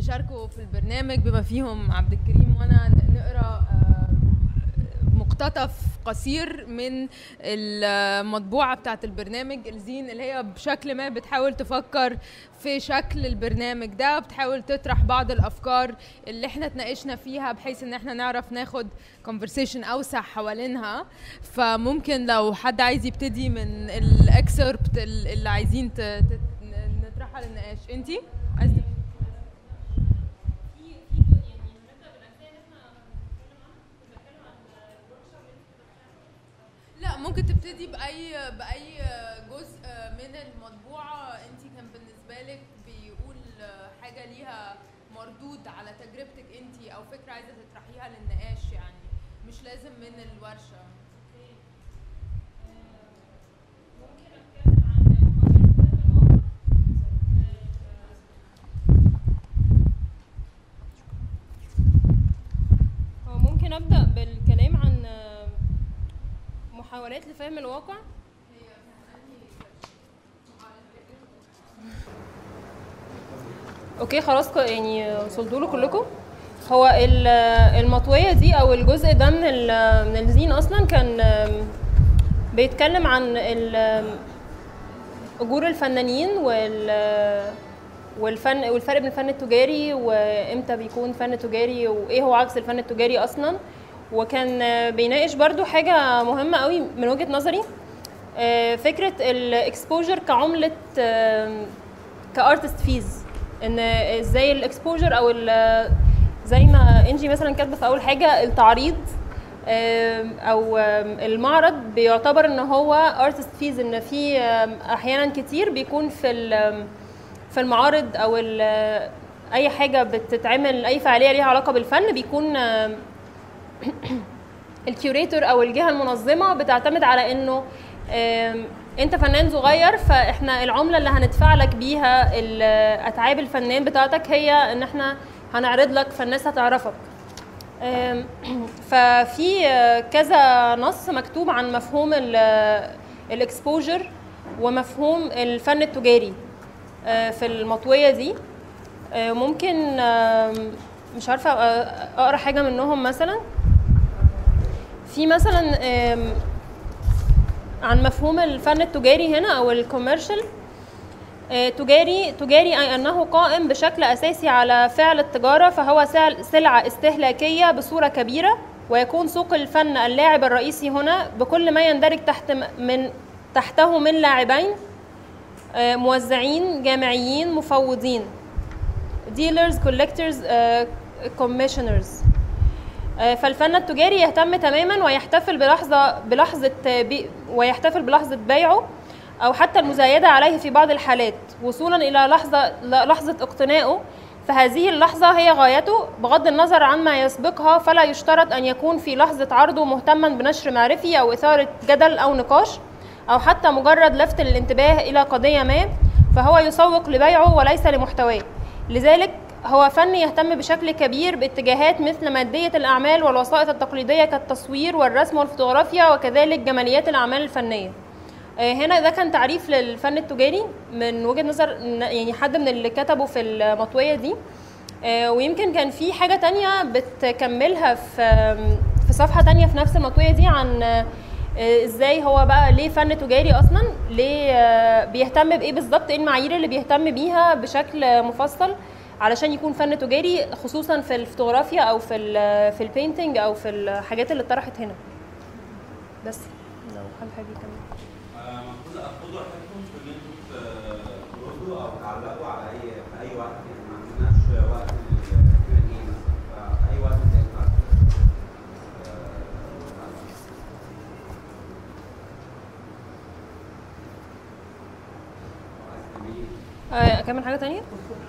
شاركوا في البرنامج بما فيهم عبد الكريم وانا نقرا آه، مقتطف قصير من المطبوعة بتاعة البرنامج الزين اللي هي بشكل ما بتحاول تفكر في شكل البرنامج ده بتحاول تطرح بعض الأفكار اللي احنا اتناقشنا فيها بحيث ان احنا نعرف ناخد conversation أوسع حوالينها فممكن لو حد عايز يبتدي من الاكسربت اللي عايزين ت- ت- نطرحها للنقاش انتي عايز تبتدي؟ لا ممكن تبتدي باي باي جزء من المطبوعه انت كان بالنسبه لك بيقول حاجه ليها مردود على تجربتك انت او فكره عايزه تطرحيها للنقاش يعني مش لازم من الورشه هو ممكن ابدا بالكلام عن آه، محاولات لفهم الواقع اوكي خلاص ك- يعني وصلتوا له كلكم هو ال- المطويه دي او الجزء ده من ال- من الزين اصلا كان آم، بيتكلم عن ال- آم، اجور الفنانين وال والفن والفرق بين الفن التجاري وامتى بيكون فن تجاري وايه هو عكس الفن التجاري اصلا وكان آه، بيناقش برضو حاجه مهمه قوي من وجهه نظري آه، فكره الاكسبوجر كعمله كارتست فيز ان ازاي الاكسبوجر او ال- زي ما انجي مثلا كاتبه في اول حاجه التعريض آم، او آم، المعرض بيعتبر ان هو ارتست فيز ان في آم، احيانا كتير بيكون في ال- في المعارض او ال- اي حاجه بتتعمل اي فعاليه ليها علاقه بالفن بيكون آم، الكيوريتور او الجهه المنظمه بتعتمد على انه آم، انت فنان صغير فاحنا العمله اللي هندفع لك بيها ال- اتعاب الفنان بتاعتك هي ان احنا هنعرض لك فالناس هتعرفك آم، ففي آه، كذا نص مكتوب عن مفهوم الاكسبوجر ومفهوم الفن التجاري آه، في المطويه دي آه، ممكن آم، مش عارفه آه، اقرا حاجه منهم مثلا في مثلا آم، عن مفهوم الفن التجاري هنا او الكوميرشال آه، تجاري تجاري أي أنه قائم بشكل أساسي على فعل التجارة فهو سعل- سلعة استهلاكية بصورة كبيرة ويكون سوق الفن اللاعب الرئيسي هنا بكل ما يندرج تحت م- من تحته من لاعبين آه، موزعين جامعيين مفوضين dealers collectors آه، commissioners آه، فالفن التجاري يهتم تماما ويحتفل بلحظة بلحظة آه، بي ويحتفل بلحظة بيعه أو حتى المزايدة عليه في بعض الحالات وصولا إلى لحظة ل- لحظة اقتنائه فهذه اللحظة هي غايته بغض النظر عن ما يسبقها فلا يشترط أن يكون في لحظة عرضه مهتما بنشر معرفي أو إثارة جدل أو نقاش أو حتى مجرد لفت الانتباه إلى قضية ما فهو يسوق لبيعه وليس لمحتواه لذلك هو فن يهتم بشكل كبير باتجاهات مثل مادية الأعمال والوسائط التقليدية كالتصوير والرسم والفوتوغرافيا وكذلك جماليات الأعمال الفنية آه، هنا ده كان تعريف للفن التجاري من وجهة نظر إن- يعني حد من اللي كتبوا في المطوية دي آه، ويمكن كان في حاجة تانية بتكملها في آم، في صفحة تانية في نفس المطوية دي عن آه، آه، ازاي هو بقى ليه فن تجاري اصلا ليه آه، بيهتم بايه بالظبط ايه المعايير اللي بيهتم بيها بشكل مفصل علشان يكون فن تجاري خصوصا في الفوتوغرافيا او في ال في البينتنج او في الحاجات اللي اتطرحت هنا بس لو حد حابب يكمل المفروض اخدوا راحتكم في ان انتوا تردوا او تعلقوا على اي في اي وقت يعني ما عندناش وقت للكيو ان اي في اي وقت تاني آه، اكمل حاجه تانية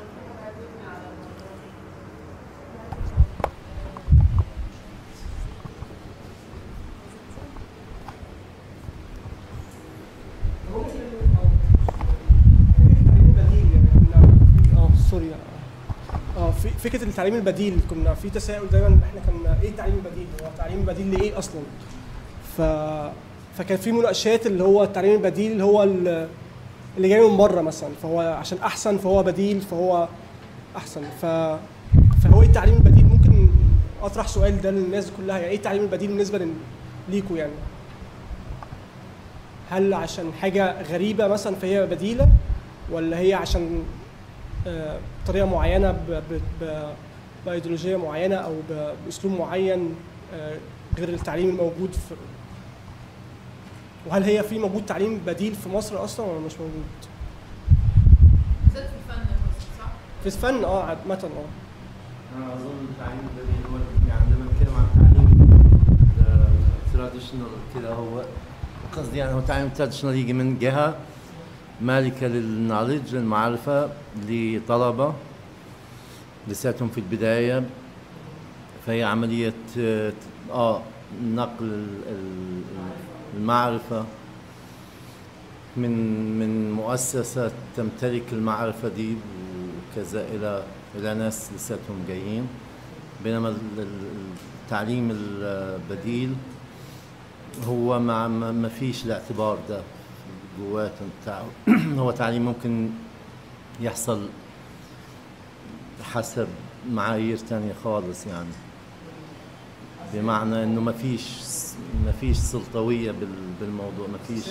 التعليم البديل يعني كنا اه سوري اه في فكره التعليم البديل كنا في تساؤل دايما ان احنا كنا ايه التعليم البديل هو التعليم البديل لايه اصلا ف فكان في مناقشات اللي هو التعليم البديل اللي هو ال- اللي جاي من بره مثلا فهو عشان احسن فهو بديل فهو احسن ف فهو ايه التعليم البديل ممكن اطرح سؤال ده للناس كلها يعني ايه التعليم البديل بالنسبه لل- ليكوا يعني هل عشان حاجه غريبه مثلا فهي بديله ولا هي عشان آه، طريقه معينه ب... ب... ب... بايديولوجيه معينه او ب... باسلوب معين آه، غير التعليم الموجود في وهل هي في موجود تعليم بديل في مصر اصلا ولا مش موجود؟ بالذات في الفن صح؟ في الفن اه عامة اه انا اظن التعليم البديل هو يعني لما نتكلم عن التعليم التراديشنال كده هو قصدي يعني هو التعليم التراديشنال يجي من جهه مالكه للنولج المعرفه لطلبه لساتهم في البدايه فهي عمليه آه، اه نقل ال- ال- المعرفه من من مؤسسة تمتلك المعرفة دي وكذا إلى إلى ناس لساتهم جايين بينما ال- ال- التعليم البديل هو ما ما ما فيش الاعتبار ده جواته بتاعه هو تعليم ممكن يحصل حسب معايير تانية خالص يعني بمعنى انه ما فيش ما فيش سلطويه بال- بالموضوع ما فيش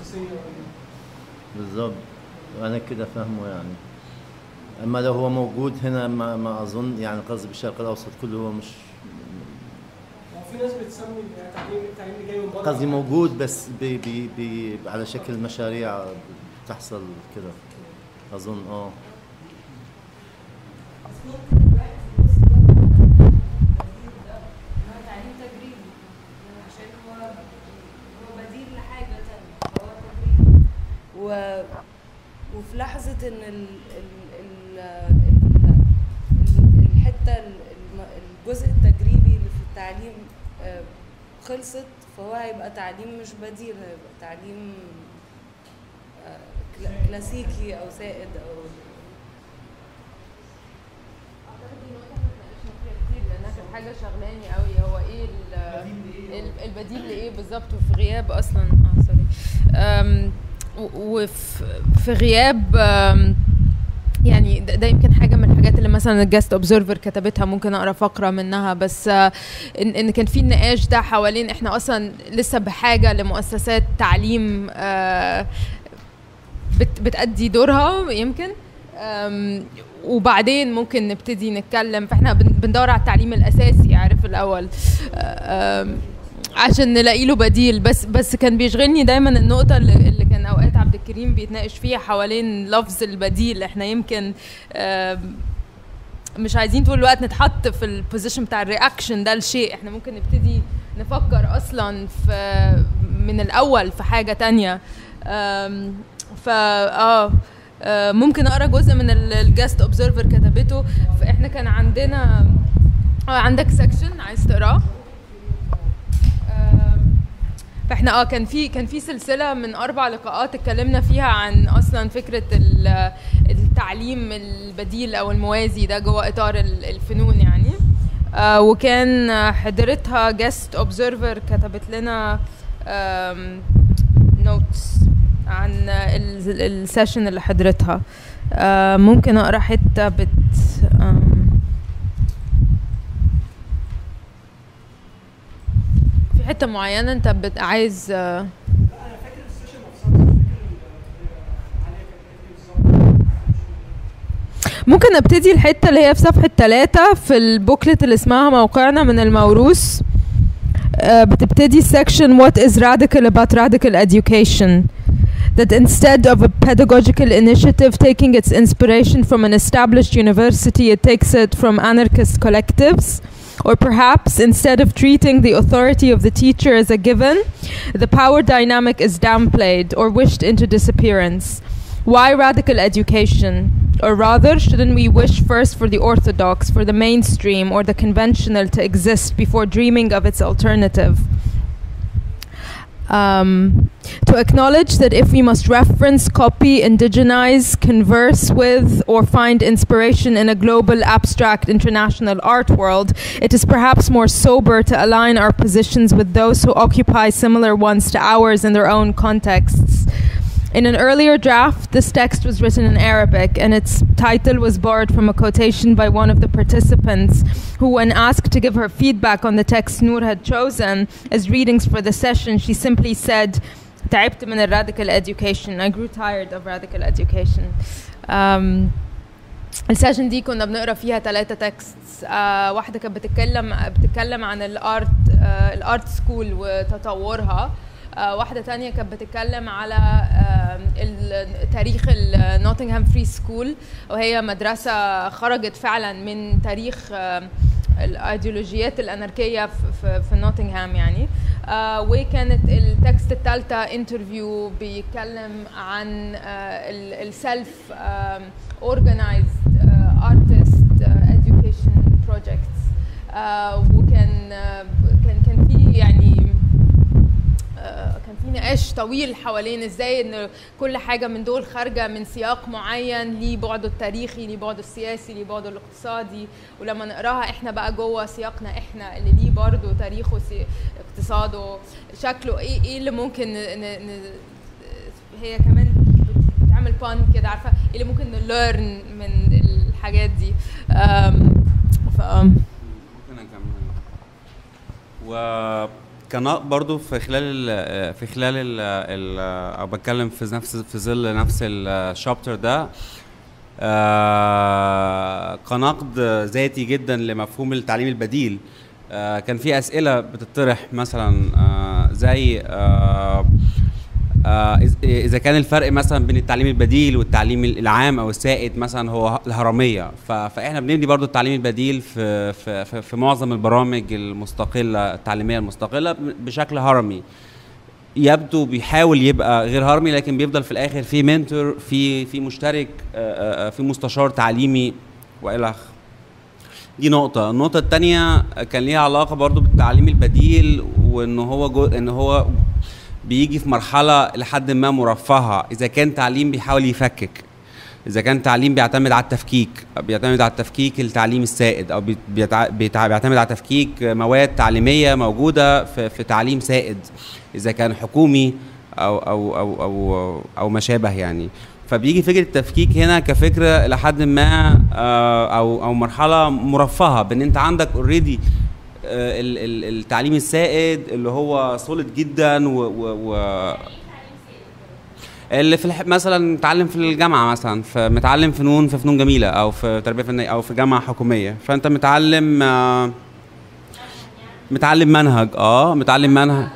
بالضبط انا كده فاهمه يعني اما لو هو موجود هنا ما, ما اظن يعني قصدي بالشرق الاوسط كله هو مش هو في ناس بتسمي التعليم التعليم اللي جاي من بره قصدي موجود بس بي بي بي على شكل مشاريع بتحصل كده اظن اه بس ممكن الواحد يبص برضه على البديل ده إن هو تعليم تجريبي عشان هو هو بديل لحاجة تانية هو تجريبي و وفي لحظة إن ال ال ال ال الحتة ال- الم- الجزء التجريبي اللي في التعليم آه، خلصت فهو هيبقى تعليم مش بديل هيبقى تعليم آه، كلا- كلاسيكي أو سائد أو اعتقد دي نقطة احنا اتناقشنا فيها كتير لانها كانت حاجة شغلاني قوي هو ايه ال- ال- البديل لايه بالظبط وفي غياب اصلا اه سوري أم، و- وفي في غياب أم، يعني ده, ده يمكن حاجه من الحاجات اللي مثلا الجاست اوبزرفر كتبتها ممكن اقرا فقره منها بس آه، ان ان كان في النقاش ده حوالين احنا اصلا لسه بحاجه لمؤسسات تعليم آه، بت بتأدي دورها يمكن أم، وبعدين ممكن نبتدي نتكلم فاحنا بن- بندور على التعليم الاساسي عارف الاول أم، عشان نلاقي له بديل بس بس كان بيشغلني دايما النقطه اللي, اللي كان اوقات عبد الكريم بيتناقش فيها حوالين لفظ البديل احنا يمكن أم، مش عايزين طول الوقت نتحط في البوزيشن بتاع الرياكشن ده لشيء احنا ممكن نبتدي نفكر اصلا في من الاول في حاجه تانية أم، فا اه آه، ممكن اقرا جزء من الجاست اوبزرفر كتبته فاحنا كان عندنا اه عندك سكشن عايز تقراه آم، فاحنا اه كان في كان في سلسله من اربع لقاءات اتكلمنا فيها عن اصلا فكره ال- التعليم البديل او الموازي ده جوه اطار ال- الفنون يعني آه وكان آه، حضرتها جاست اوبزرفر كتبت لنا نوتس عن ال- السيشن اللي حضرتها آه ممكن اقرا حته بت آم، في حته معينه انت بت عايز آه، انا فاكر السيشن نفسها بس مش فاكر ال- عليها كانت ايه بالظبط ممكن ابتدي الحته اللي هي في صفحه ثلاثة في البوكلت اللي اسمها موقعنا من الموروث آه، بتبتدي section what is radical about radical education that instead of a pedagogical initiative taking its inspiration from an established university it takes it from anarchist collectives or perhaps instead of treating the authority of the teacher as a given the power dynamic is downplayed or wished into disappearance why radical education? Or rather, shouldn't we wish first for the orthodox, for the mainstream, or the conventional to exist before dreaming of its alternative? Um, to acknowledge that if we must reference, copy, indigenize, converse with, or find inspiration in a global, abstract, international art world, it is perhaps more sober to align our positions with those who occupy similar ones to ours in their own contexts In an earlier draft, this text was written in Arabic, and its title was borrowed from a quotation by one of the participants, who, when asked to give her feedback on the text Noor had chosen as readings for the session, she simply said, تعبت من ال radical education. I grew tired of radical education. Um, السيشن دي كنا بنقرا فيها ثلاثة تكستس آه واحدة كانت بتتكلم بتتكلم عن الارت آه الارت سكول وتطورها آه واحدة تانية كانت بتتكلم على آه ال- تاريخ النوتنغهام فري سكول وهي مدرسة خرجت فعلا من تاريخ آه الايديولوجيات الاناركيه في, في, في نوتنغهام يعني آه وكانت التكست الثالثه انترفيو بيتكلم عن السيلف organized uh, artist uh, education projects uh, وكان uh, كان كان في يعني آه، كان في نقاش طويل حوالين ازاي ان كل حاجه من دول خارجه من سياق معين ليه بعده التاريخي ليه بعده السياسي ليه بعده الاقتصادي ولما نقراها احنا بقى جوه سياقنا احنا اللي ليه برضه تاريخه سي... اقتصاده شكله ايه ايه اللي ممكن ن... ن... هي كمان بتعمل بان كده عارفه ايه اللي ممكن نليرن من الحاجات دي أم... ف ممكن اكمل وكان برضو في خلال ال في خلال ال ال او بتكلم في نفس في ظل نفس الشابتر ده آه، كنقد ذاتي جدا لمفهوم التعليم البديل آه، كان في اسئله بتطرح مثلا آه، زي آه، آه، إذ- اذا كان الفرق مثلا بين التعليم البديل والتعليم العام او السائد مثلا هو الهرميه ف- فاحنا بنبني برضو التعليم البديل في في في, في معظم البرامج المستقله التعليميه المستقله بشكل هرمي يبدو بيحاول يبقى غير هرمي لكن بيفضل في الاخر في منتور في في مشترك آه، آه، في مستشار تعليمي والى اخره دي نقطة، النقطة التانية كان ليها علاقة برضو بالتعليم البديل وان هو جو ان هو بيجي في مرحلة لحد ما مرفهة، إذا كان تعليم بيحاول يفكك إذا كان تعليم بيعتمد على التفكيك بيعتمد على التفكيك التعليم السائد أو بيت- بيتع... بيتع... بيعتمد على تفكيك مواد تعليمية موجودة في, في تعليم سائد إذا كان حكومي أو أو أو أو أو ما شابه يعني فبيجي فكرة التفكيك هنا كفكرة لحد ما آه، أو أو مرحلة مرفهة بإن أنت عندك أوريدي التعليم السائد اللي هو سوليد جدا و, و, و اللي في الح... مثلا متعلم في الجامعه مثلا فمتعلم فنون في فنون جميله او في تربيه فنيه او في جامعه حكوميه فانت متعلم آه، متعلم منهج اه متعلم منهج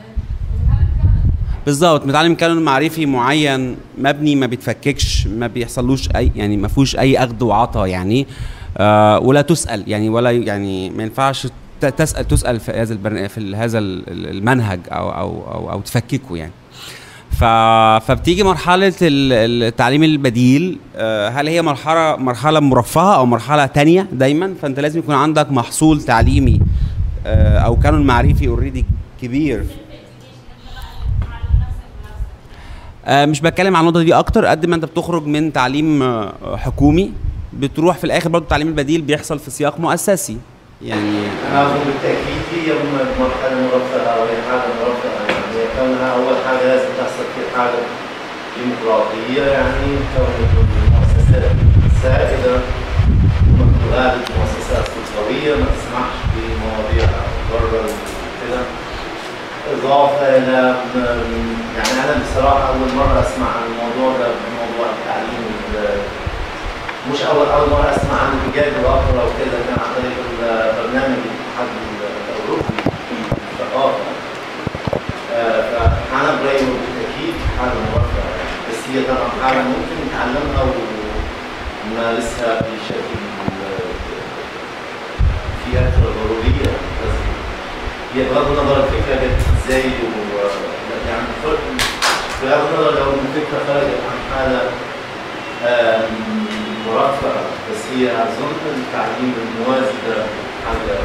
بالظبط متعلم كانون معرفي معين مبني ما بيتفككش ما بيحصلوش اي يعني ما فيهوش اي اخذ وعطاء يعني آه ولا تسال يعني ولا يعني ما ينفعش ت- تسال تسال في هذا البرن... في ال- هذا ال- المنهج او او او, أو تفككه يعني ف... فبتيجي مرحلة ال- التعليم البديل آه، هل هي مرحلة مرحلة مرفهة أو مرحلة تانية دايما فأنت لازم يكون عندك محصول تعليمي آه، أو كانون معرفي اوريدي كبير آه، مش بتكلم عن النقطة دي أكتر قد ما أنت بتخرج من تعليم آه، حكومي بتروح في الآخر برضه التعليم البديل بيحصل في سياق مؤسسي يعني انا اظن بالتاكيد هي مرحله مرفهه وهي حاجه مرفهه يعني كونها اول حاجه لازم تحصل في حاله ديمقراطيه يعني كون المؤسسات السائده غالب المؤسسات السلطويه ما تسمحش بمواضيع بره وكده اضافه الى يعني انا بصراحه اول مره اسمع عن الموضوع ده موضوع التعليم ال- مش اول اول مره اسمع عن الرجال الاخرى وكده كان عن طريق البرنامج الاتحاد الاوروبي في الثقافه آه، فانا برايي بالتاكيد حاجه مرفهه بس هي طبعا حاجه ممكن نتعلمها ونمارسها بشكل آه، في اكثر ضروريه بس هي بغض النظر الفكره جت ازاي و يعني فرق بغض النظر لو الفكره خرجت عن حاله آم، مرفهة بس هي أظن التعليم الموازي ده حاجة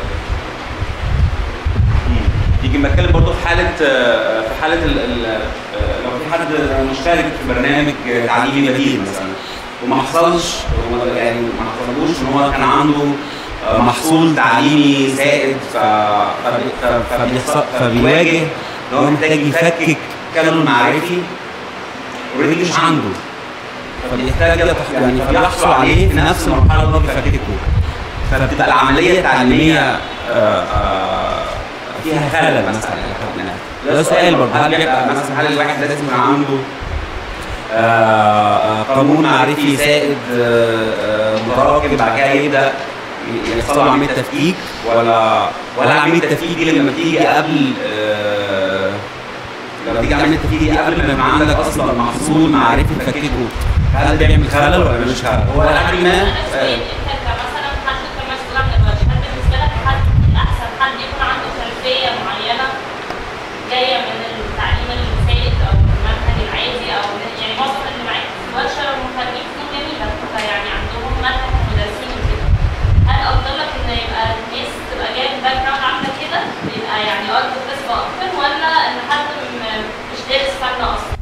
يجي بتكلم برضه في حاله آه، في حاله ال ال آه، لو في حد مشترك في برنامج تعليمي بديل مثلا وما حصلش هو يعني ما حصلوش ان هو كان عنده آه، محصول تعليمي سائد ف- فبي- ف- فبيحصل- فبيواجه ان هو محتاج يفكك كانون معرفي اوريدي مش عنده فبيحتاج يتح- يعني فبيحصل عليه في نفس المرحله اللي هو بيفككه فبتبقى العمليه التعليميه آه، آه، فيها خلل مثلا إلى حد ما. ده سؤال برضه هل بيبقى مثلا هل الواحد لازم يكون عنده آه، آه، قانون معرفي سائد آه، آه، متراكم بعد كده يبدا ي- يحصل له عمليه تفكيك ولا ولا عمليه التفكيك دي لما تيجي قبل آه، لما تيجي عمليه التفكيك دي قبل ما يبقى عندك اصلا محصول معرفي تفككه هل ده بيعمل خلل ولا مش خلل؟ هو لحد ما آه، انت مثلا حد كمسؤول عن الورش هل بالنسبه لك حد احسن حد يكون عنده خلفيه معينه جايه من التعليم السائد او المنهج العادي او يعني معظم اللي معاك في الورشه هم خريج فنون جميله فيعني عندهم منهج مدرسين وكده هل افضل لك ان يبقى الناس تبقى جايه من باك جراوند عامله كده يبقى يعني ارض كسبه اكتر ولا ان حد م- مش دارس فن اصلا؟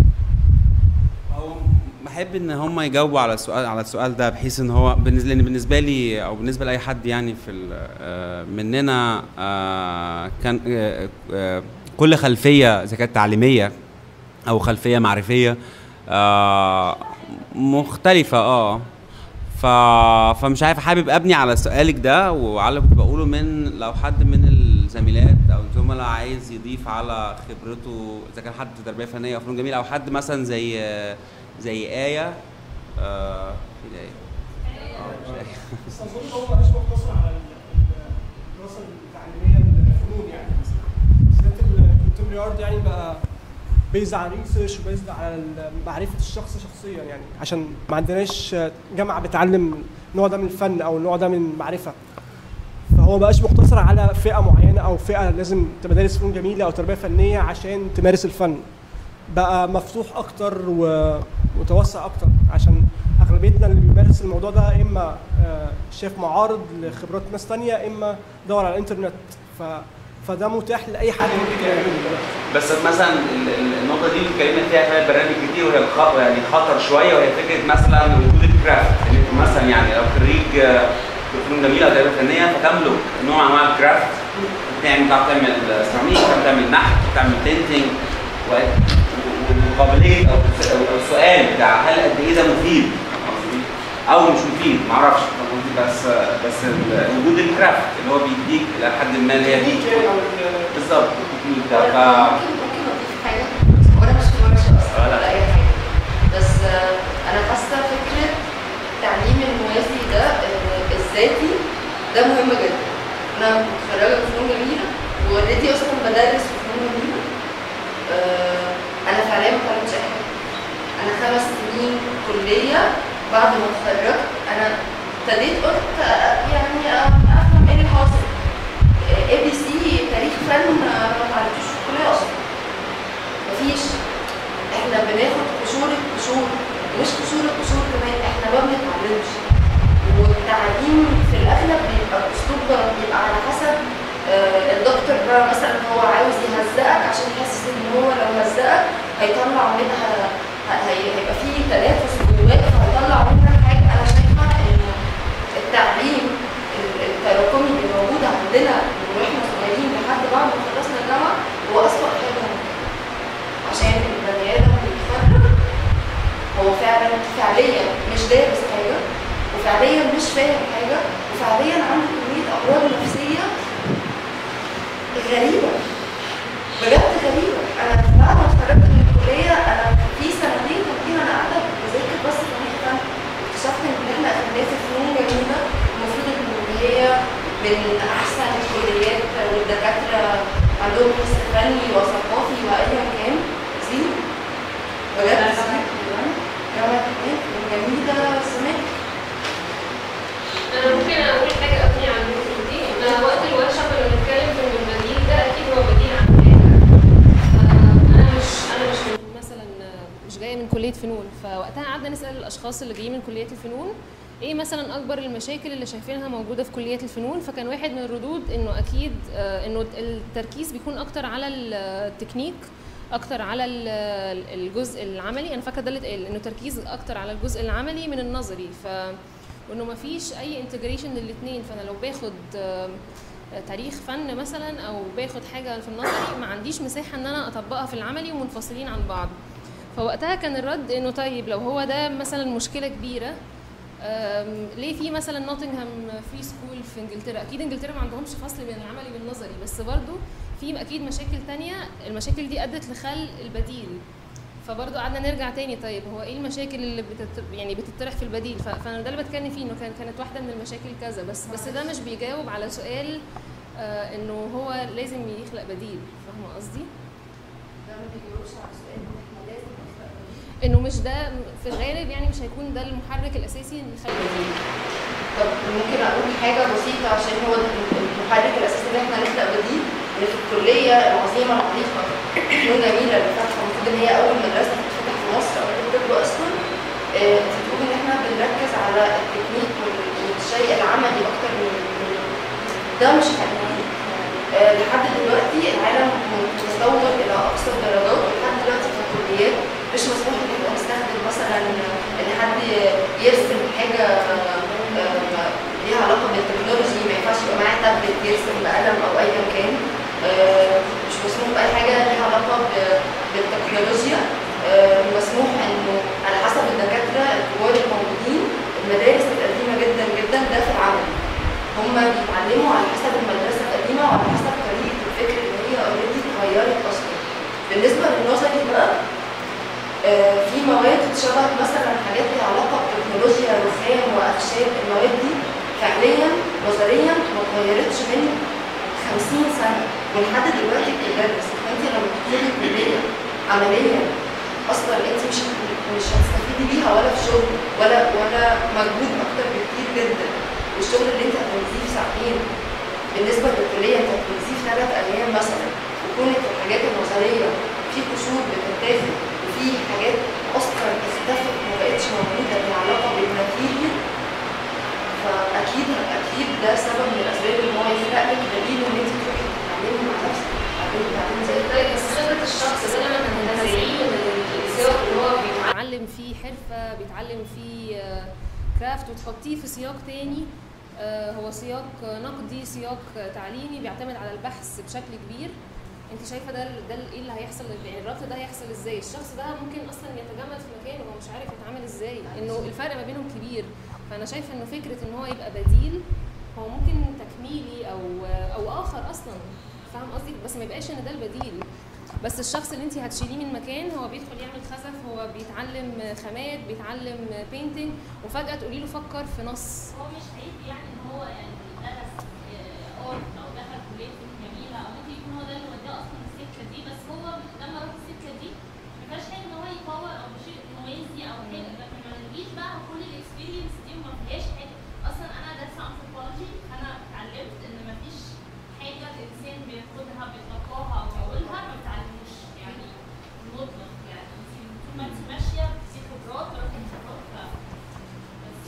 هو بحب ان هم يجاوبوا على السؤال على السؤال ده بحيث ان هو بالنسبه لان بالنسبه لي او بالنسبه لاي حد يعني في ال- آه، مننا آه، كان آه، آه، كل خلفيه اذا كانت تعليميه او خلفيه معرفيه آه، مختلفه اه ف... فمش عارف حابب ابني على سؤالك ده وعلى اللي كنت بقوله من لو حد من الزميلات او الزملاء عايز يضيف على خبرته اذا كان حد في تربيه فنيه او فنون جميله او حد مثلا زي زي ايه آه في ايه اه مش آية. بس اظن هو مش مقتصر على ال- ال- الدراسه التعليميه الفنون يعني بالذات الكونتمبري ارت يعني بقى بيزد على ريسيرش وبيزد على ال- معرفه الشخص شخصيا يعني عشان ما عندناش جامعه بتعلم النوع ده من الفن او النوع ده من المعرفه فهو ما بقاش مقتصر على فئه معينه او فئه لازم تبقى دارس فنون جميله او تربيه فنيه عشان تمارس الفن بقى مفتوح اكتر ومتوسع اكتر عشان اغلبيتنا اللي بيمارس الموضوع ده اما آه، شاف معارض لخبرات ناس تانية اما دور على الانترنت ف فده متاح لاي حد ممكن يعمله دلوقتي بس مثلا ال- ال- النقطه دي اتكلمنا فيها في البرنامج كتير وهي الخ- يعني خطر شويه وهي فكره مثلا وجود الكرافت ان انت مثلا يعني لو خريج آه، فنون جميله او تربيه فنيه فتملك نوع من انواع الكرافت بتعمل بتعرف تعمل سيراميك بتعرف تعمل نحت بتعمل بينتنج وقابليه او أو- أو السؤال بتاع هل قد ايه ده مفيد او مش مفيد معرفش بس بس ال- وجود الكرافت اللي هو بيديك الى حد ما اللي هي دي بالظبط التكنيك ده ف ممكن ممكن اضيف حاجه وانا مش في ورشه اصلا ولا. ولا اي حاجه بس آه، انا حاسه فكره التعليم الموازي ده آه، الذاتي ده مهم جدا انا متخرجه من فنون جميله واوريدي اصلا بدرس في فنون جميله آه، انا فعليا ما اتعلمتش اي حاجه انا خمس سنين كليه بعد ما اتخرجت انا ابتديت قلت آه، يعني آه، افهم ايه اللي حاصل اي بي سي تاريخ فن آه، ما اتعلمتوش في الكليه اصلا مفيش احنا بناخد قشور القشور مش قشور القشور كمان احنا ما بنتعلمش والتعليم في الاغلب بيبقى اسلوب بيبقى على حسب آه، الدكتور بقى مثلا هو عاوز يهزقك عشان يحسس ان هو لو هزقك هيطلع منها ه- هي- هيبقى فيه تنافس جواك فهيطلع منك حاجه انا شايفه ان التعليم ال- التراكمي اللي موجود عندنا من واحنا صغيرين لحد بعد ما خلصنا الجامعه هو اسوأ حاجه ممكن. عشان البني ادم بيتخرج هو فعلا فعليا مش دارس حاجه وفعليا مش فاهم حاجه وفعليا عنده كميه امراض نفسيه غريبه بجد غريبه انا بعد ما اتخرجت من الكليه انا في سنتين كان فيها انا قاعده بذاكر بس تاريخ فن اكتشفت ان اللي احنا اخدناه في فنون جميله المفروض ان هي من احسن الكليات والدكاتره عندهم حس فني وثقافي وايا كان زيرو بجد زيرو جامعه ايه جميله زمان انا ممكن اقول حاجه اغني عن النقطه دي احنا وقت الورشه كنا بنتكلم في ان البديل ده اكيد هو بديل عن حاجه آه، انا مش انا مش من مثلا آه، مش جايه من كليه فنون فوقتها قعدنا نسال الاشخاص اللي جايين من كليات الفنون ايه مثلا اكبر المشاكل اللي شايفينها موجوده في كليات الفنون فكان واحد من الردود انه اكيد آه، انه التركيز بيكون اكتر على التكنيك اكتر على ال- الجزء العملي انا فاكره ده اللي اتقال انه تركيز اكتر على الجزء العملي من النظري ف وانه ما فيش اي انتجريشن للاثنين فانا لو باخد آه، تاريخ فن مثلا او باخد حاجه في النظري ما عنديش مساحه ان انا اطبقها في العملي ومنفصلين عن بعض فوقتها كان الرد انه طيب لو هو ده مثلا مشكله كبيره أم، ليه في مثلا نوتنغهام فري سكول في انجلترا اكيد انجلترا ما عندهمش فصل بين العملي والنظري بس برضو في اكيد مشاكل تانية المشاكل دي ادت لخلق البديل فبرضو قعدنا نرجع تاني طيب هو ايه المشاكل اللي بتت... يعني بتطرح في البديل ف... فانا ده اللي بتكلم فيه انه كان كانت واحده من المشاكل كذا بس بس ده مش بيجاوب على سؤال آه انه هو لازم يخلق بديل فاهمه قصدي؟ ده ما بيجاوبش على سؤال ان احنا لازم نخلق بديل. انه مش ده في الغالب يعني مش هيكون ده المحرك الاساسي اللي يخلق بديل طب ممكن اقول حاجه بسيطه عشان هو ده المحرك الاساسي ان احنا نخلق بديل ان في الكليه العظيمه العريقه فنون جميله اللي فاتحه المفروض ان هي اول مدرسه تتفتح في مصر او الطب اصلا آه، بتقول ان احنا بنركز على التكنيك وال- والشيء العملي اكتر من من- ده مش حقيقي آه، لحد دلوقتي العالم متطور الى اقصى الدرجات ولحد دلوقتي في الكليات مش مسموح ان احنا نستخدم مثلا ان حد يرسم حاجه آه، ليها علاقه بالتكنولوجي ما ينفعش يبقى معاه تابلت يرسم بقلم او ايا كان آه، مش مسموح باي حاجه ليها علاقه ب- بالتكنولوجيا آه، مسموح انه على حسب الدكاتره الكبار الموجودين المدارس القديمه جدا جدا ده في العمل هم بيتعلموا على حسب المدرسه القديمه وعلى حسب طريقه الفكر اللي هي اوريدي اتغيرت اصلا بالنسبه للنظري بقى آه، في مواد شبه مثلا حاجات ليها علاقه بتكنولوجيا رخام واخشاب المواد دي فعليا نظريا ما اتغيرتش من 50 سنه ولحد دلوقتي بتدرس فانت لما بتدخلي الكليه عمليا اصلا انت مش مش هتستفيدي بيها ولا في شغل ولا ولا مجهود اكتر بكتير جدا والشغل اللي انت هتنزيه في ساعتين بالنسبه للكليه انت هتنزيه في ثلاث ايام مثلا وكونك في الحاجات النظريه في قشور بتتاخد وفي حاجات اصلا اختفت ما بقتش موجوده ليها علاقه بالماتيريال فاكيد اكيد ده سبب من الاسباب ان هو يخلق لك دليل ان انت تروحي تتعلمي مع نفسك بعدين بعدين زي طيب بس خبره الشخص ده لما تنتزعيه من السياق اللي هو بيتعلم فيه حرفه بيتعلم فيه آه، كرافت وتحطيه في سياق تاني آه، هو سياق نقدي سياق تعليمي بيعتمد على البحث بشكل كبير انت شايفه ده ده ايه اللي هيحصل يعني الربط ده هيحصل ازاي الشخص ده ممكن اصلا يتجمد في مكانه وهو مش عارف يتعامل ازاي انه الفرق ما بينهم كبير فانا شايفه انه فكره ان هو يبقى بديل هو ممكن تكميلي او او اخر اصلا فاهم قصدي بس ما يبقاش ان ده البديل بس الشخص اللي انت هتشيليه من مكان هو بيدخل يعمل خزف هو بيتعلم خامات بيتعلم بينتنج وفجاه تقولي له فكر في نص هو مش عيب يعني ان هو يعني درس ارت او دخل كليه فنون جميله او ممكن يكون هو ده اللي وداه اصلا السكه دي بس هو لما راح السكه دي ما فيهاش حاجه ان هو يطور او شيء موازي او حاجه لكن ما نجيش بقى على كل الاكسبيرينس دي وما فيهاش حاجه اصلا انا دارسه انثروبولوجي انا اتعلمت ان ما فيش حاجه الانسان بياخدها بيتلقاها او يقولها ما بتعلموش يعني مطلق يعني انت طول ما انت ماشيه في خبرات ولكن خبرات ف- بس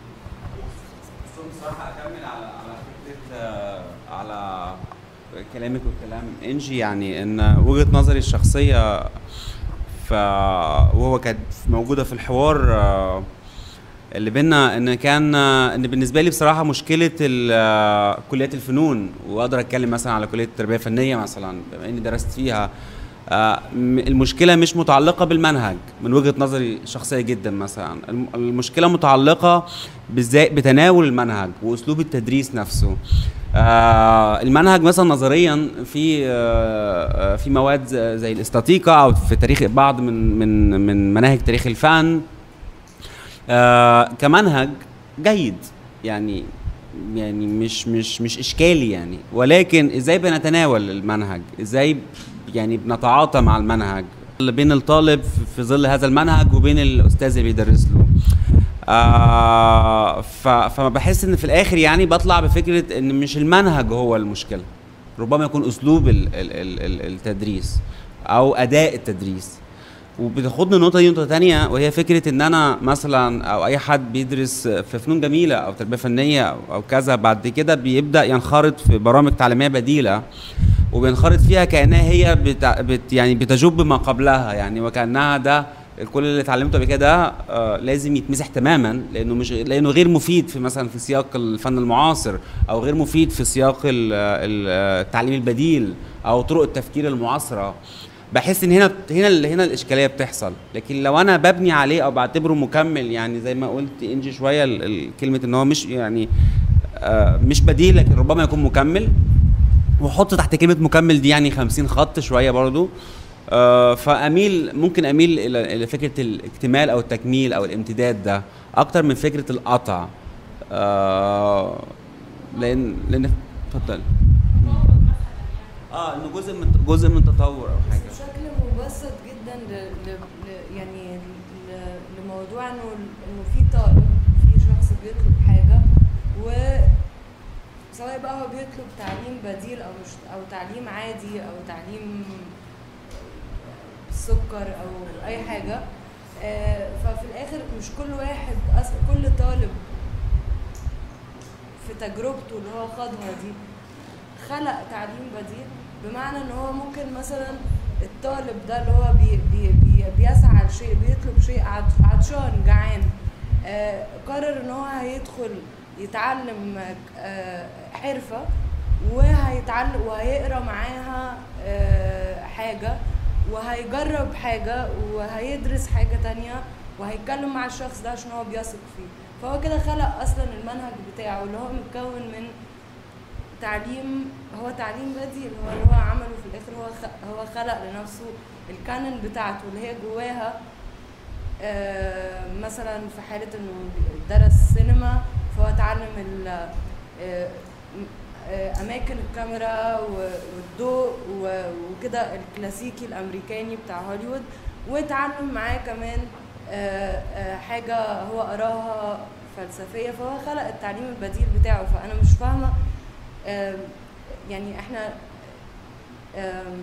بس هو بصراحه اكمل على على فكره آه، على كلامك وكلام انجي يعني ان وجهه نظري الشخصيه ف وهو كانت موجوده في الحوار آه، اللي بينا ان كان آه، ان بالنسبه لي بصراحه مشكله ال- آه، كليات الفنون واقدر اتكلم مثلا على كليه التربيه الفنيه مثلا بما اني درست فيها آه، م- المشكله مش متعلقه بالمنهج من وجهه نظري شخصيه جدا مثلا الم- المشكله متعلقه بالذات بتناول المنهج واسلوب التدريس نفسه آه المنهج مثلا نظريا في آه آه، في مواد ز- زي الاستاتيكا او في تاريخ بعض من من من مناهج تاريخ الفن آه كمنهج جيد يعني يعني مش مش مش اشكالي يعني ولكن ازاي بنتناول المنهج ازاي يعني بنتعاطى مع المنهج اللي بين الطالب في ظل هذا المنهج وبين الاستاذ اللي بيدرس له آه ف- فما بحس ان في الاخر يعني بطلع بفكره ان مش المنهج هو المشكله ربما يكون اسلوب ال ال ال ال التدريس او اداء التدريس وبتاخدنا النقطه دي نقطه تانية وهي فكره ان انا مثلا او اي حد بيدرس في فنون جميله او تربيه فنيه او, أو كذا بعد كده بيبدا ينخرط في برامج تعليميه بديله وبينخرط فيها كانها هي بت بت يعني بتجب ما قبلها يعني وكانها ده كل اللي اتعلمته قبل كده آه لازم يتمسح تماما لانه مش لانه غير مفيد في مثلا في سياق الفن المعاصر او غير مفيد في سياق ال- ال- التعليم البديل او طرق التفكير المعاصره بحس ان هنا هنا ال- هنا الاشكاليه بتحصل لكن لو انا ببني عليه او بعتبره مكمل يعني زي ما قلت انجي شويه ال- ال- كلمه ان هو مش يعني آه مش بديل لكن ربما يكون مكمل وحط تحت كلمه مكمل دي يعني 50 خط شويه برضو آه فاميل ممكن اميل الى الى فكره الاكتمال او التكميل او الامتداد ده اكتر من فكره القطع آه لان لان اتفضل اه انه جزء من جزء من تطور او حاجه بشكل مبسط جدا ل... ل... ل... يعني ل... لموضوع انه انه في طالب في شخص بيطلب حاجه و سواء بقى هو بيطلب تعليم بديل او مش او تعليم عادي او تعليم سكر او اي حاجه آه، ففي الاخر مش كل واحد اصلا كل طالب في تجربته اللي هو خاضها دي خلق تعليم بديل بمعنى ان هو ممكن مثلا الطالب ده اللي هو بي بي بي بيسعى لشيء بيطلب شيء عط- عطشان جعان آه قرر ان هو هيدخل يتعلم آه حرفة وهيتعلم وهيقرا معاها آه حاجة وهيجرب حاجة وهيدرس حاجة تانية وهيتكلم مع الشخص ده عشان هو بيثق فيه فهو كده خلق اصلا المنهج بتاعه اللي هو متكون من تعليم هو تعليم بديل هو اللي هو عمله في الاخر هو خ- هو خلق لنفسه الكانون بتاعته اللي هي جواها آه، مثلا في حاله انه درس سينما فهو اتعلم ال- آه، م- آه، اماكن الكاميرا و- والضوء و- وكده الكلاسيكي الامريكاني بتاع هوليوود واتعلم معاه كمان آه، آه، حاجه هو قراها فلسفيه فهو خلق التعليم البديل بتاعه فانا مش فاهمه آم، يعني احنا آم،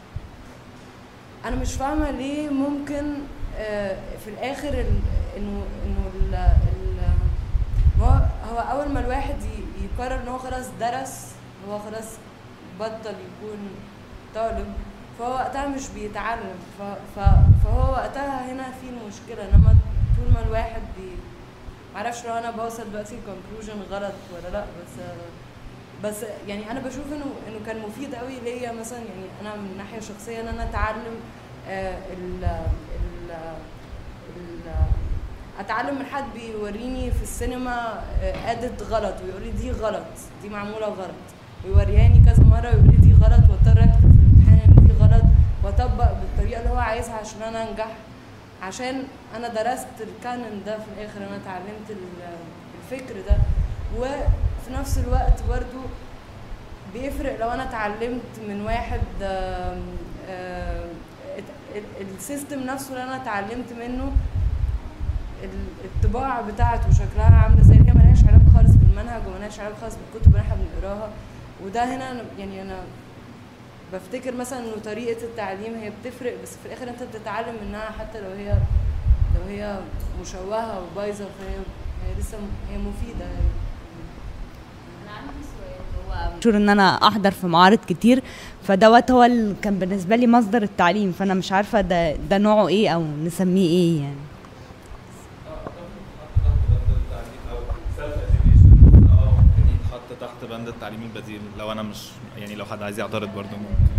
انا مش فاهمه ليه ممكن آه، في الاخر ال- انه انه ال ال- ما هو هو اول ما الواحد ي- يقرر ان هو خلاص درس هو خلاص بطل يكون طالب فهو وقتها مش بيتعلم ف ف فهو وقتها هنا في المشكله انما طول ما الواحد بي معرفش لو انا بوصل دلوقتي الكونكلوجن غلط ولا لا بس بس يعني انا بشوف انه انه كان مفيد قوي ليا مثلا يعني انا من ناحيه شخصيه ان انا اتعلم آه، ال ال ال اتعلم من حد بيوريني في السينما آه، ادت غلط ويقول لي دي غلط دي معموله غلط ويوريهاني كذا مره ويقول لي دي غلط واضطر اكتب في الامتحان ان دي غلط واطبق بالطريقه اللي هو عايزها عشان انا انجح عشان انا درست الكانون ده في الاخر انا اتعلمت ال- الفكر ده وفي نفس الوقت برضو بيفرق لو انا اتعلمت من واحد آم، آم، ات- ال- السيستم نفسه اللي انا اتعلمت منه ال- الطباع بتاعته شكلها عامله ازاي هي ملهاش علاقه خالص بالمنهج وملهاش علاقه خالص بالكتب اللي احنا بنقراها وده هنا أنا- يعني انا بفتكر مثلا انه طريقه التعليم هي بتفرق بس في الاخر انت بتتعلم منها حتى لو هي لو هي مشوهه وبايظه فهي هي لسه م- هي مفيده يعني. انا عندي سؤال هو مشهور ان انا احضر في معارض كتير فدوت هو اللي كان بالنسبه لي مصدر التعليم فانا مش عارفه ده ده نوعه ايه او نسميه ايه يعني ممكن يتحط تحت بند التعليم البديل لو انا مش يعني لو حد عايز يعترض برضه ممكن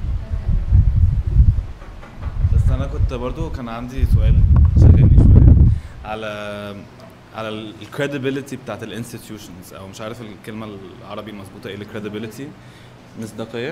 بس انا كنت برضه كان عندي سؤال شاغلني شويه على على الكريديبيليتي بتاعت الانستتيوشنز او مش عارف الكلمه العربي المظبوطه ايه الكريديبيليتي مصداقيه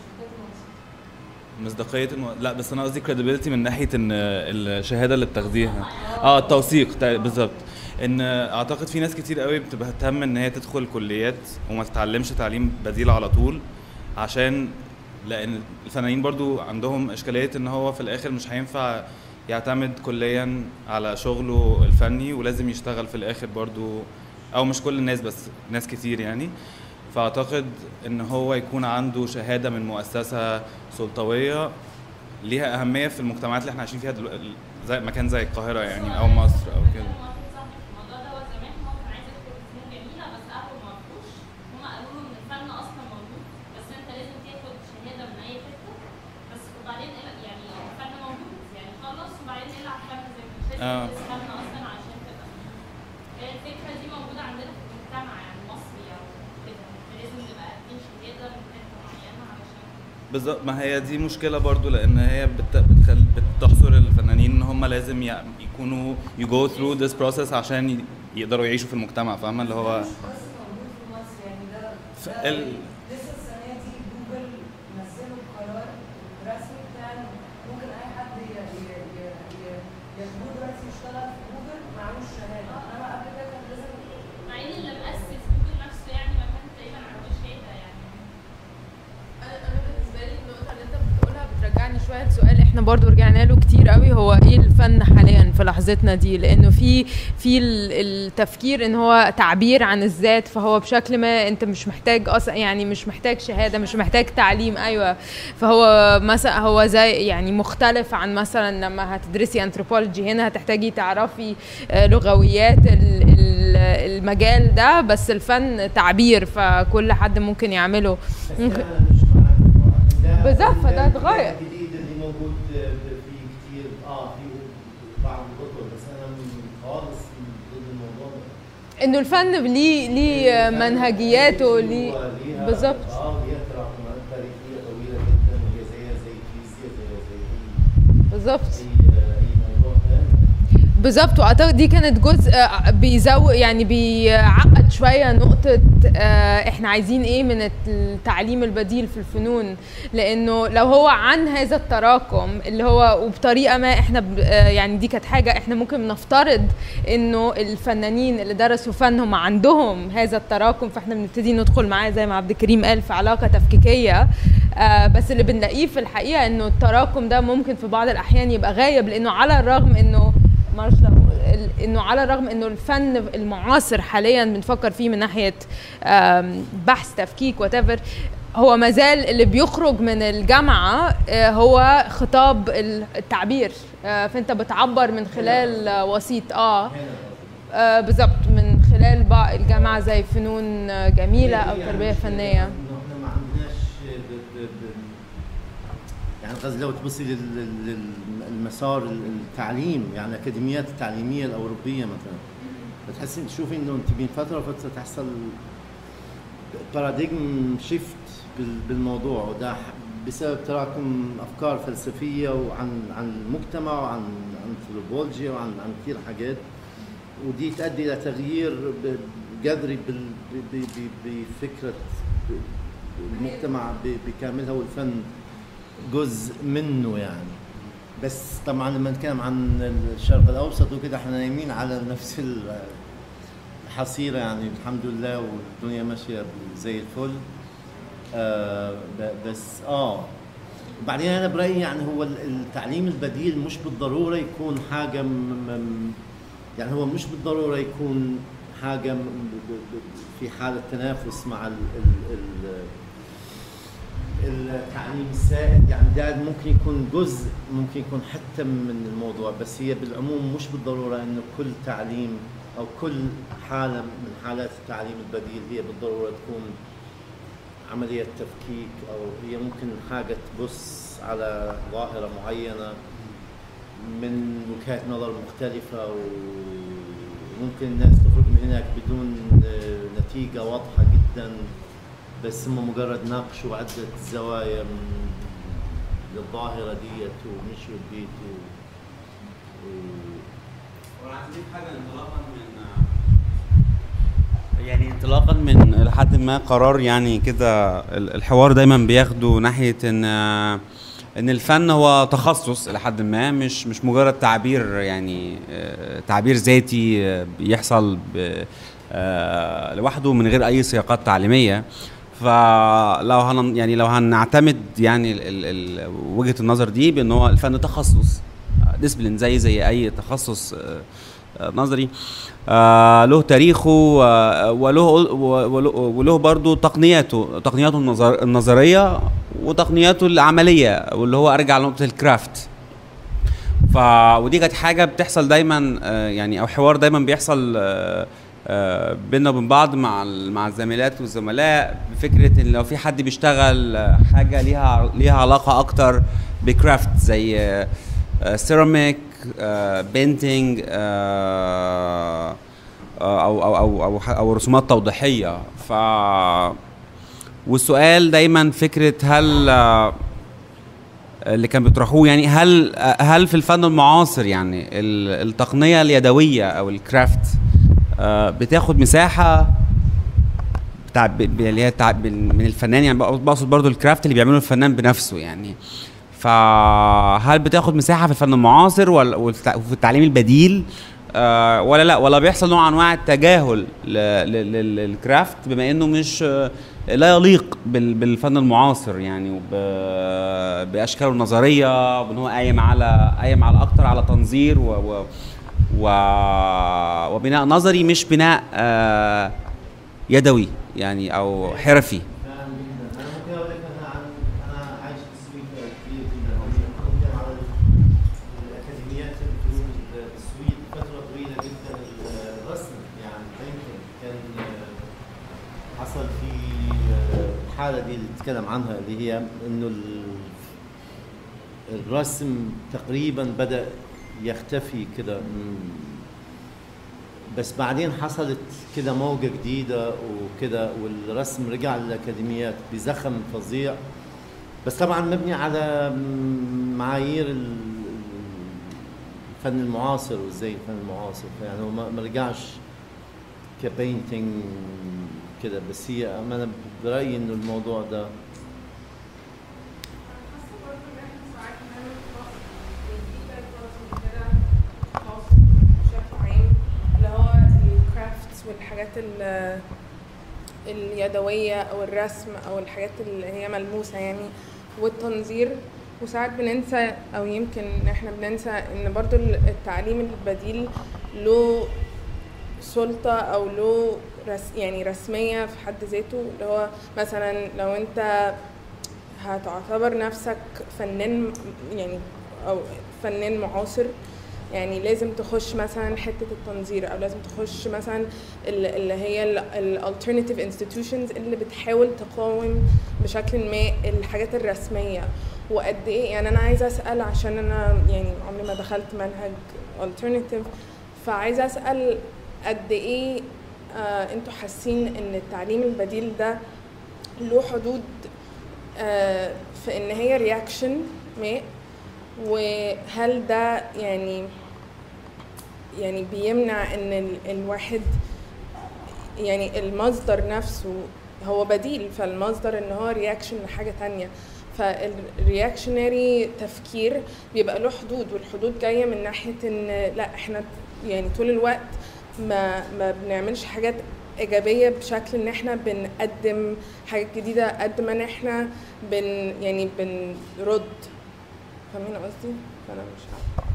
مصداقيه الم... لا بس انا قصدي credibility من ناحيه ان الشهاده اللي بتاخديها اه التوثيق تا- بالظبط ان اعتقد في ناس كتير قوي بتبقى تهتم ان هي تدخل كليات وما تتعلمش تعليم بديل على طول عشان لان الفنانين برضو عندهم اشكاليه ان هو في الاخر مش هينفع يعتمد كليا على شغله الفني ولازم يشتغل في الاخر برضو او مش كل الناس بس ناس كتير يعني فاعتقد ان هو يكون عنده شهاده من مؤسسه سلطويه ليها اهميه في المجتمعات اللي احنا عايشين فيها دلوقتي زي مكان زي القاهره يعني او مصر او كده الموضوع ده هو زمان هو كان عايز يدخل فنون جميله بس اهله ما وافقوش هما قالوا له ان الفن اصلا موجود بس انت لازم تاخد شهاده من اي حته بس وبعدين الع- يعني الفن موجود يعني خلص وبعدين العب فن زي ما مش آه. لازم تدرس فن اصلا عشان تبقى هي الفكره دي موجوده عندنا في المجتمع يعني المصري او كده إنت لازم نبقى قاعدين شهاده من حته معينه علشان بالظبط ما هي دي مشكله برضو لان هي بت... بتخل... بتحصر الفنانين ان هم لازم ي... يكونوا you go through this process عشان ي... يقدروا يعيشوا في المجتمع فاهمه اللي هو مش بس موجود في مصر يعني ده ف- ده ال- لسه السنه دي جوجل نزلوا القرار الرسمي بتاع إن ممكن اي حد ي- ي- ي- ي- ياخدوه دلوقتي يشتغل في جوجل معهوش شهاده انما قبل كده كان لازم مع ان اللي مؤسس جوجل نفسه يعني ما كان تقريبا عنده شهاده يعني انا أنا بالنسبه لي النقطه اللي انت بتقولها بترجعني شويه لسؤال احنا برضو رجعنا له كتير قوي هو ايه الفن حاليا في لحظتنا دي لانه في في ال- التفكير ان هو تعبير عن الذات فهو بشكل ما انت مش محتاج اصلا يعني مش محتاج شهاده مش محتاج تعليم ايوه فهو مثلا هو زي يعني مختلف عن مثلا لما هتدرسي انثروبولوجي هنا هتحتاجي تعرفي آه، لغويات ال- ال- المجال ده بس الفن تعبير فكل حد ممكن يعمله ممكن بالظبط، فده اتغير. الجديد اللي موجود في كتير اه في بعض الكتب بس انا م- خالص ضد الموضوع ده انه الفن ليه ليه منهجياته ليه هو ليها- بالظبط اه ليها تراكمات تاريخيه طويله جدا وهي زيها زي الكنيسه زيها زي اي بالظبط اي اي موضوع ثاني بالظبط واعتقد دي كانت جزء آه، بيزو يعني بيعقد شويه نقطه آه، احنا عايزين ايه من التعليم البديل في الفنون لانه لو هو عن هذا التراكم اللي هو وبطريقه ما احنا ب- آه، يعني دي كانت حاجه احنا ممكن نفترض انه الفنانين اللي درسوا فن هم عندهم هذا التراكم فاحنا بنبتدي ندخل معاه زي ما عبد الكريم قال في علاقه تفكيكيه آه، بس اللي بنلاقيه في الحقيقه انه التراكم ده ممكن في بعض الاحيان يبقى غايب لانه على الرغم انه معرفش لو ال- انه على الرغم انه الفن المعاصر حاليا بنفكر فيه من ناحيه آم، بحث تفكيك وات هو مازال اللي بيخرج من الجامعه آه، هو خطاب ال- التعبير آه، فانت بتعبر من خلال آه، وسيط اه آه، بالظبط من خلال بقى الجامعه زي فنون آه، جميله او يعني تربيه مش- فنيه إنه احنا ما عندناش ب- ب- ب- يعني قصدي لو تبصي لل- للمسار التعليم يعني الاكاديميات التعليميه الاوروبيه مثلا بتحسي تشوفي انه انت بين فتره وفتره تحصل باراديجم شيفت بالموضوع وده ح- بسبب تراكم افكار فلسفيه وعن عن المجتمع وعن انثروبولوجيا وعن عن كثير حاجات ودي تؤدي الى تغيير ب- جذري بال- ب- ب- بفكره المجتمع ب- بكاملها والفن جزء منه يعني بس طبعا لما نتكلم عن الشرق الاوسط وكده احنا نايمين على نفس ال- الحصيره يعني الحمد لله والدنيا ماشيه زي الفل آه ب- بس اه وبعدين انا برايي يعني هو ال- التعليم البديل مش بالضروره يكون حاجه م م يعني هو مش بالضروره يكون حاجه م- ب- ب- في حاله تنافس مع ال ال ال التعليم السائد يعني ده ممكن يكون جزء ممكن يكون حتى من الموضوع بس هي بالعموم مش بالضروره انه كل تعليم او كل حاله من حالات التعليم البديل هي بالضروره تكون عمليه تفكيك او هي ممكن حاجه تبص على ظاهره معينه من وجهات نظر مختلفه وممكن الناس تخرج من هناك بدون آه، نتيجه واضحه جدا بس هم مجرد ناقشوا عدة زوايا من للظاهرة ديت ومشوا البيت و... و... وانا عايز اضيف حاجه انطلاقا من يعني انطلاقا من لحد ما قرار يعني كده ال- الحوار دايما بياخده ناحيه ان ان الفن هو تخصص لحد ما مش مش مجرد تعبير يعني آه، تعبير ذاتي آه، بيحصل ب- آه، لوحده من غير اي سياقات تعليميه فلو هن يعني لو هنعتمد يعني ال ال ال وجهه النظر دي بان هو الفن تخصص ديسبلين زي زي اي تخصص آه، آه، نظري آه، له تاريخه آه، وله وله, وله برضه تقنياته تقنياته النظر النظريه وتقنياته العمليه واللي هو ارجع لنقطه الكرافت ف ودي كانت حاجه بتحصل دايما آه، يعني او حوار دايما بيحصل آه، آه، بينا وبين بعض مع ال- مع الزميلات والزملاء بفكره ان لو في حد بيشتغل آه، حاجه ليها ليها علاقه اكتر بكرافت زي سيراميك بينتنج او او او او او رسومات توضيحيه ف والسؤال دايما فكره هل آه، اللي كان بيطرحوه يعني هل هل في الفن المعاصر يعني ال- التقنيه اليدويه او الكرافت آه، بتاخد مساحه بتاع ب- ب- اللي هي تع- بال- من الفنان يعني بق- بقصد برضو الكرافت اللي بيعمله الفنان بنفسه يعني فهل بتاخد مساحه في الفن المعاصر ولا والت- وفي التعليم البديل آه ولا لا ولا بيحصل نوع من انواع التجاهل ل- ل- لل- للكرافت بما انه مش آه، لا يليق بال- بالفن المعاصر يعني وب- باشكاله النظريه وان هو قايم على قايم على اكتر على تنظير و, و و وبناء نظري مش بناء آه يدوي يعني او حرفي فاهم جدا انا ممكن اقول لك انا عن انا عايش في السويد كتير جدا ممكن على الاكاديميات الفنون بالسويد فتره طويله جدا الرسم يعني painting كان آه، حصل في آه، الحاله دي اللي تتكلم عنها اللي هي انه ال- الرسم تقريبا بدا يختفي كده مم. بس بعدين حصلت كده موجة جديدة وكده والرسم رجع للأكاديميات بزخم فظيع بس طبعا مبني على م- معايير ال- الفن المعاصر وازاي الفن المعاصر يعني هو ما ما رجعش كبينتينج كده بس هي انا برايي انه الموضوع ده بشكل عام اللي هو الكرافتس والحاجات ال- اليدوية أو الرسم أو الحاجات اللي هي ملموسة يعني والتنظير وساعات بننسى أو يمكن إن إحنا بننسى إن برضو التعليم البديل له سلطة أو له رس يعني رسمية في حد ذاته اللي هو مثلا لو أنت هتعتبر نفسك فنان يعني او فنان معاصر يعني لازم تخش مثلا حته التنظير او لازم تخش مثلا ال- اللي هي الالترناتيف انستتيوشنز اللي بتحاول تقاوم بشكل ما الحاجات الرسميه وقد ايه يعني انا عايزه اسال عشان انا يعني عمري ما دخلت منهج alternative فعايزه اسال قد ايه آه انتوا حاسين ان التعليم البديل ده له حدود آه، في ان هي رياكشن ما وهل ده يعني يعني بيمنع ان ال- الواحد يعني المصدر نفسه هو بديل فالمصدر ان هو رياكشن لحاجه تانية فالرياكشنري تفكير بيبقى له حدود والحدود جايه من ناحيه ان لا احنا يعني طول الوقت ما ما بنعملش حاجات ايجابيه بشكل ان احنا بنقدم حاجات جديده قد ما ان احنا بن يعني بنرد فاهمين قصدي؟ فانا مش عارفه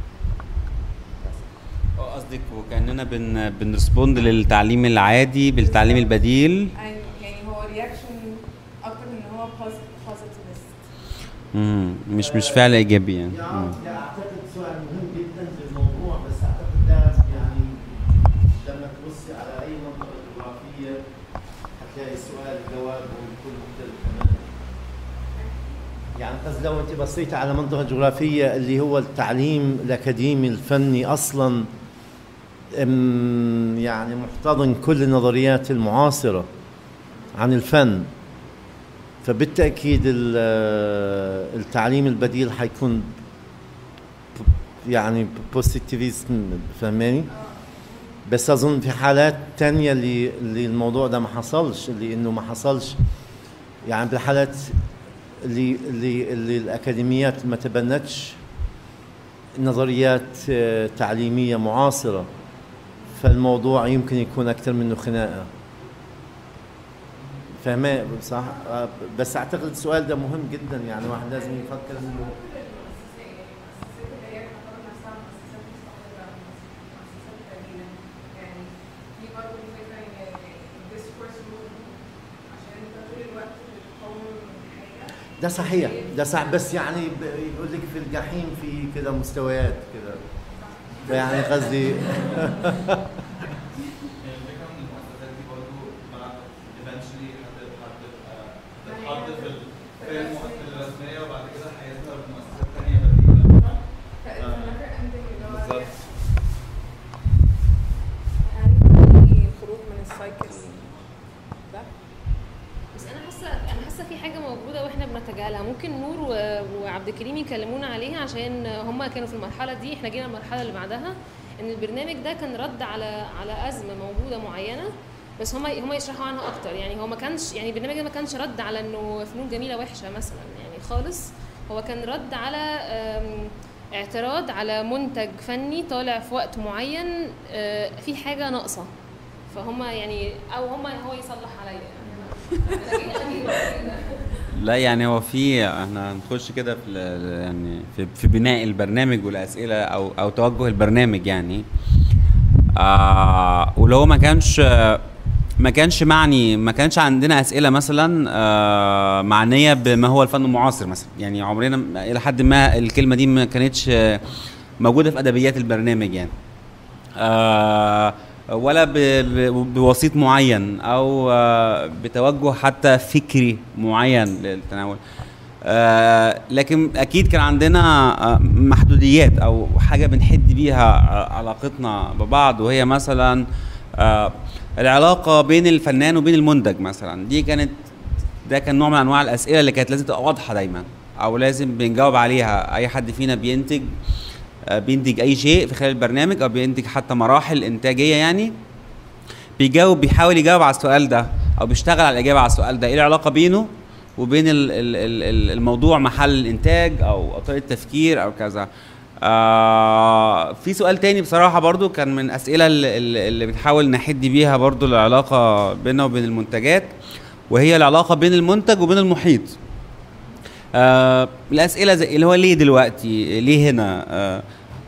اه قصدك وكاننا بن بنرسبوند للتعليم العادي بالتعليم البديل يعني هو رياكشن اكتر من هو بوزيتيفست مم. مش مش فعل ايجابي يعني يعني مم. ده اعتقد سؤال مهم جدا في الموضوع بس اعتقد ده يعني لما تبصي على اي منطقه جغرافيه هتلاقي السؤال جوابه بيكون مختلف تماما يعني قصدي لو انت بصيت على منطقه جغرافيه اللي هو التعليم الاكاديمي الفني اصلا أم، يعني محتضن كل النظريات المعاصره عن الفن فبالتاكيد ال- التعليم البديل حيكون ب- يعني بوزيتيفيزم فهماني بس اظن في حالات تانية اللي اللي الموضوع ده ما حصلش اللي انه ما حصلش يعني بالحالات اللي اللي اللي الاكاديميات ما تبنتش نظريات آه، تعليميه معاصره فالموضوع يمكن يكون اكثر منه خناقه فهمان صح آه، بس اعتقد السؤال ده مهم جدا يعني واحد لازم يفكر انه ده صحيح ده صح بس يعني ب- يقول لك في الجحيم في كده مستويات كده فيعني قصدي الفكره ان المؤسسات دي برضه بعد eventually هتبقى هتتحط في ال- في المؤسسات الرسميه وبعد كده هيظهر مؤسسات ثانيه بديله بالظبط هل في خروج من السايكل ده بس انا حاسه انا حاسه في حاجه موجوده واحنا بنتجاهلها ممكن نور و- وعبد الكريم يكلمونا عليها عشان هم كانوا في المرحله دي احنا جينا المرحله اللي بعدها ان البرنامج ده كان رد على على ازمه موجوده معينه بس هم هم يشرحوا عنها اكتر يعني هو ما كانش يعني البرنامج ده ما كانش رد على انه فنون جميله وحشه مثلا يعني خالص هو كان رد على أم، اعتراض على منتج فني طالع في وقت معين آه، في حاجه ناقصه فهم يعني او هم هو يصلح عليا لا يعني هو في احنا هنخش كده في ال- يعني في, في بناء البرنامج والاسئله او او توجه البرنامج يعني آه ولو ما كانش ما كانش معني ما كانش عندنا اسئله مثلا آه معنيه بما هو الفن المعاصر مثلا يعني عمرنا الى حد ما الكلمه دي ما كانتش آه، موجوده في ادبيات البرنامج يعني آه ولا ب- ب- بوسيط معين او آه بتوجه حتى فكري معين للتناول آه لكن اكيد كان عندنا آه محدوديات او حاجه بنحد بيها ع- علاقتنا ببعض وهي مثلا آه العلاقه بين الفنان وبين المنتج مثلا دي كانت ده كان نوع من انواع الاسئله اللي كانت لازم تبقى واضحه دايما او لازم بنجاوب عليها اي حد فينا بينتج آه، بينتج اي شيء في خلال البرنامج او بينتج حتى مراحل انتاجيه يعني بيجاوب بيحاول يجاوب على السؤال ده او بيشتغل على الاجابه على السؤال ده ايه العلاقه بينه وبين ال- ال- ال- ال- الموضوع محل الانتاج او أو طريقه تفكير او كذا آه في سؤال تاني بصراحه برضو كان من الاسئله اللي, اللي اللي بنحاول نحد بيها برضو العلاقه بيننا وبين المنتجات وهي العلاقه بين المنتج وبين المحيط آه الاسئله زي اللي هو ليه دلوقتي ليه هنا آه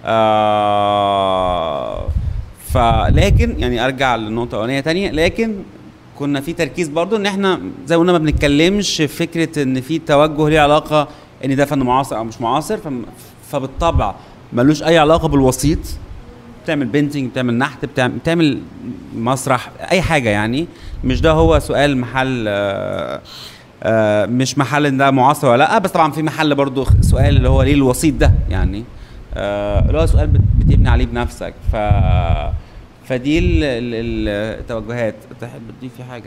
آه فلكن يعني ارجع للنقطه الاولانيه تانية لكن كنا في تركيز برضو ان احنا زي ما قلنا ما بنتكلمش في فكره ان في توجه ليه علاقه ان ده فن معاصر او مش معاصر فم- فبالطبع ملوش اي علاقه بالوسيط بتعمل بينتنج بتعمل نحت بتعمل, بتعمل مسرح اي حاجه يعني مش ده هو سؤال محل آه آه مش محل ان ده معاصر ولا لا بس طبعا في محل برضو سؤال اللي هو ليه الوسيط ده يعني آه اللي هو سؤال بت- بتبني عليه بنفسك ف فدي ال- ال- التوجهات تحب تضيفي حاجه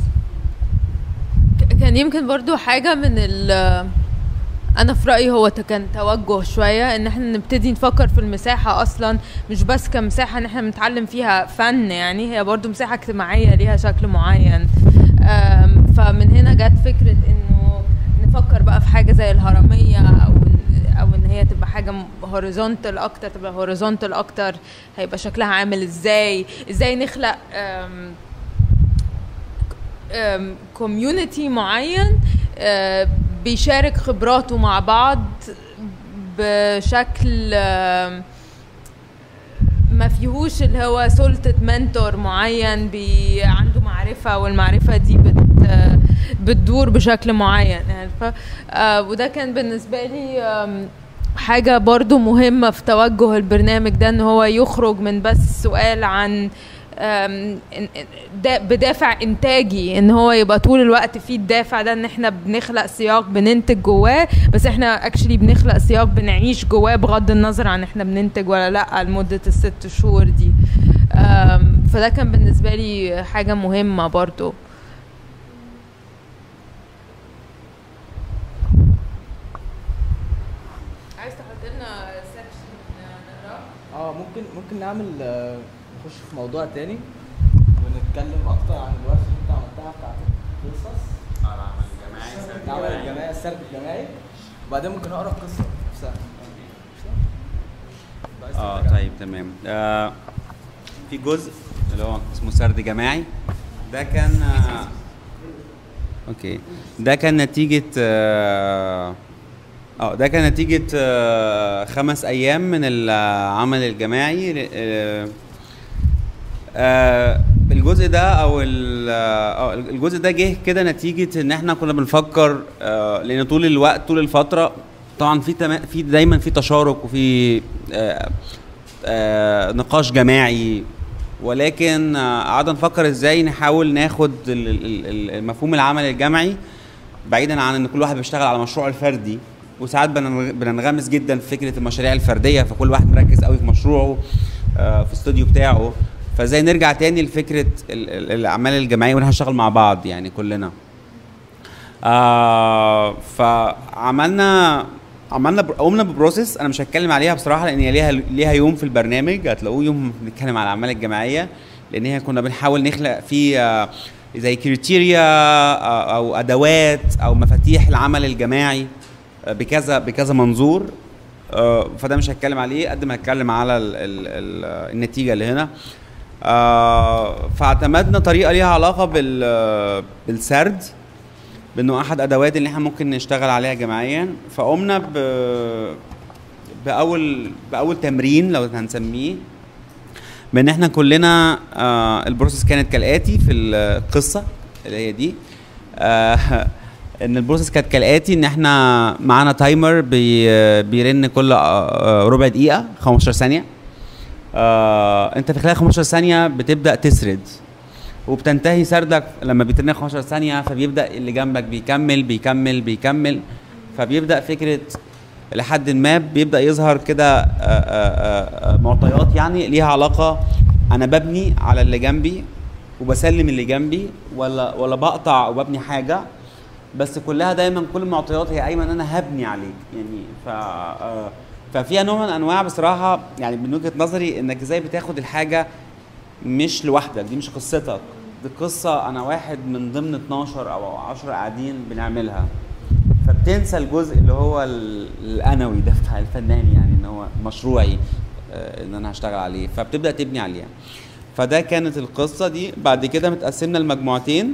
ك- كان يمكن برضو حاجة من ال أنا في رأيي هو ت- كان توجه شوية إن احنا نبتدي نفكر في المساحة أصلا مش بس كمساحة إن احنا بنتعلم فيها فن يعني هي برضو مساحة اجتماعية ليها شكل معين أم، فمن هنا جت فكرة إنه نفكر بقى في حاجة زي الهرمية أو إن- أو إن هي تبقى حاجة هوريزونتال أكتر تبقى هوريزونتال أكتر هيبقى شكلها عامل إزاي إزاي نخلق أم، كوميونتي معين آه، بيشارك خبراته مع بعض بشكل آم، ما فيهوش اللي هو سلطة منتور معين بي عنده معرفة والمعرفة دي بت آه، بتدور بشكل معين يعني ف آه، وده كان بالنسبة لي آم، حاجة برضو مهمة في توجه البرنامج ده ان هو يخرج من بس سؤال عن آم، إن- دا- بدافع انتاجي ان هو يبقى طول الوقت فيه الدافع ده ان احنا بنخلق سياق بننتج جواه بس احنا اكشلي بنخلق سياق بنعيش جواه بغض النظر عن احنا بننتج ولا لا لمدة الست شهور دي آم، فده كان بالنسبة لي حاجة مهمة برضو عايز تحط لنا سكشن نقراه اه ممكن ممكن نعمل آه، نخش في موضوع تاني ونتكلم اكتر عن الورشه اللي انت عملتها بتاعت القصص العمل الجماعي السرد الجماعي وبعدين ممكن اقرا القصه نفسها اه طيب تمام آه في جزء اللي هو اسمه سرد جماعي ده كان آه اوكي ده كان نتيجة اه آه، ده كان نتيجة آه خمس أيام من العمل الجماعي آه آه الجزء ده او ال- اه الجزء ده جه كده نتيجه ان احنا كنا بنفكر آه لان طول الوقت طول الفتره طبعا في تما- في دايما في تشارك وفي آه آه نقاش جماعي ولكن آه، قعدنا نفكر ازاي نحاول ناخد ال- ال- ال- المفهوم العمل الجمعي بعيدا عن ان كل واحد بيشتغل على مشروعه الفردي وساعات بننغ- بننغمس جدا في فكره المشاريع الفرديه فكل واحد مركز قوي في مشروعه آه، في الاستوديو بتاعه فازاي نرجع تاني لفكره ال- ال- الاعمال الجماعيه ونحن نشتغل مع بعض يعني كلنا آه فعملنا عملنا بر- قمنا ببروسيس انا مش هتكلم عليها بصراحه لان هي ليها ليها يوم في البرنامج هتلاقوه يوم بنتكلم على الاعمال الجماعيه لان هي كنا بنحاول نخلق فيه آه، زي كريتيريا آه، او ادوات او مفاتيح العمل الجماعي آه، بكذا بكذا منظور آه، فده مش هتكلم عليه قد ما هتكلم على ال ال ال النتيجه اللي هنا آه، فاعتمدنا طريقه ليها علاقه بال بالسرد بانه احد ادوات اللي احنا ممكن نشتغل عليها جماعيا فقمنا ب باول باول تمرين لو هنسميه بان احنا كلنا آه البروسيس كانت كالاتي في القصه اللي هي دي آه ان البروسيس كانت كالاتي ان احنا معانا تايمر بي بيرن كل آه، آه، ربع دقيقه 15 ثانيه آه انت في خلال 15 ثانيه بتبدا تسرد وبتنتهي سردك لما بيترن 15 ثانيه فبيبدا اللي جنبك بيكمل بيكمل بيكمل فبيبدا فكره لحد ما بيبدا يظهر كده آه، آه، آه، معطيات يعني ليها علاقه انا ببني على اللي جنبي وبسلم اللي جنبي ولا ولا بقطع وببني حاجه بس كلها دايما كل المعطيات هي ايمن انا هبني عليك يعني ف آه، ففيها نوع من انواع بصراحه يعني من وجهه نظري انك ازاي بتاخد الحاجه مش لوحدك دي مش قصتك دي قصه انا واحد من ضمن 12 او 10 قاعدين بنعملها فبتنسى الجزء اللي هو ال- الانوي ده بتاع الفنان يعني ان هو مشروعي آه، ان انا هشتغل عليه فبتبدا تبني عليها فده كانت القصه دي بعد كده متقسمنا لمجموعتين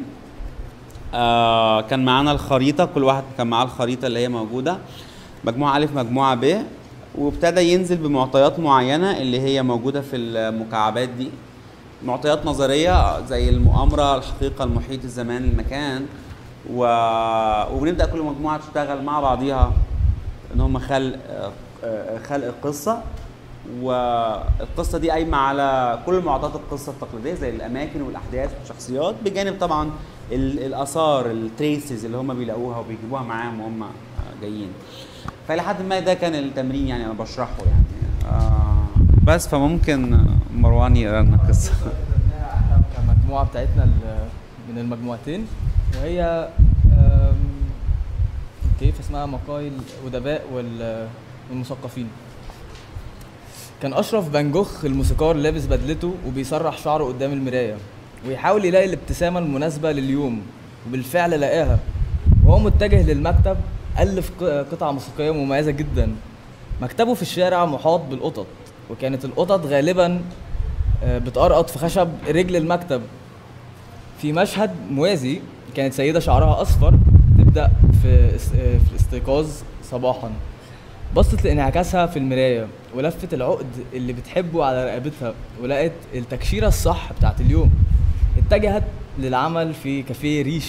آه كان معانا الخريطه كل واحد كان معاه الخريطه اللي هي موجوده مجموعه الف مجموعه ب وابتدى ينزل بمعطيات معينه اللي هي موجوده في المكعبات دي معطيات نظريه زي المؤامره الحقيقه المحيط الزمان المكان و... وبنبدا كل مجموعه تشتغل مع بعضيها ان هم خلق آه، خلق قصه والقصه دي قايمه على كل معطيات القصه التقليديه زي الاماكن والاحداث والشخصيات بجانب طبعا ال- الاثار التريسز اللي هم بيلاقوها وبيجيبوها معاهم وهم آه، جايين فالى حد ما ده كان التمرين يعني انا بشرحه يعني آه بس فممكن مروان يقرا لنا القصه احنا كمجموعه بتاعتنا ال- من المجموعتين وهي آم، كيف اسمها مقايل الادباء وال- والمثقفين كان اشرف فان جوخ الموسيقار لابس بدلته وبيسرح شعره قدام المرايه ويحاول يلاقي الابتسامه المناسبه لليوم وبالفعل لقاها وهو متجه للمكتب الف ق- قطعه موسيقيه مميزه جدا مكتبه في الشارع محاط بالقطط وكانت القطط غالبا آه، بتقرقط في خشب رجل المكتب في مشهد موازي كانت سيدة شعرها أصفر تبدأ في اس- آه، في الاستيقاظ صباحا بصت لانعكاسها في المراية ولفت العقد اللي بتحبه على رقبتها ولقت التكشيرة الصح بتاعت اليوم اتجهت للعمل في كافيه ريش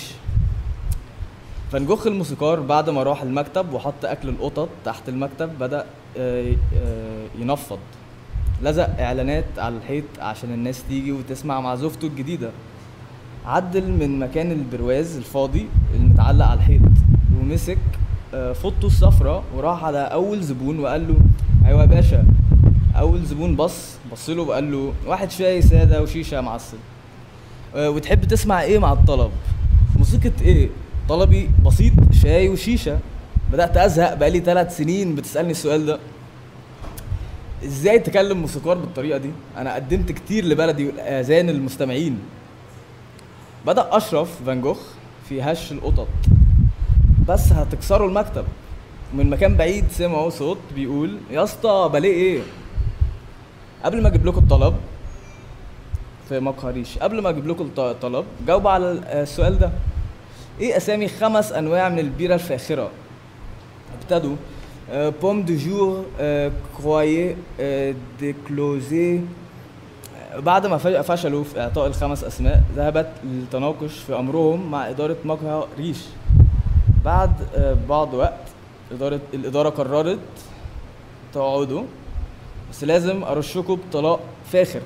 فان جوخ الموسيقار بعد ما راح المكتب وحط اكل القطط تحت المكتب بدا آه، آه، ينفض لزق اعلانات على الحيط عشان الناس تيجي وتسمع معزوفته الجديده عدل من مكان البرواز الفاضي المتعلق على الحيط ومسك آه، فوطته الصفراء وراح على اول زبون وقال له ايوه يا باشا اول زبون بص بص له وقال له واحد شاي ساده وشيشه معسل آه، وتحب تسمع ايه مع الطلب موسيقى ايه طلبي بسيط شاي وشيشه بدات ازهق بقالي ثلاث سنين بتسالني السؤال ده ازاي تكلم موسيقار بالطريقه دي انا قدمت كتير لبلدي والاذان المستمعين بدا اشرف فان جوخ في هش القطط بس هتكسروا المكتب من مكان بعيد سمعوا صوت بيقول يا اسطى باليه ايه قبل ما اجيب لكم الطلب في مقهى ريش قبل ما اجيب لكم الط- الطلب جاوبوا على ال- السؤال ده ايه اسامي خمس انواع من البيره الفاخره ابتدوا آه، بوم دو جور آه، كرويي آه، دي كلوزي آه، بعد ما فج- فشلوا في اعطاء الخمس اسماء ذهبت للتناقش في امرهم مع اداره مقهى ريش بعد آه، بعض وقت اداره الاداره قررت تقعدوا بس لازم ارشكم بطلاق فاخر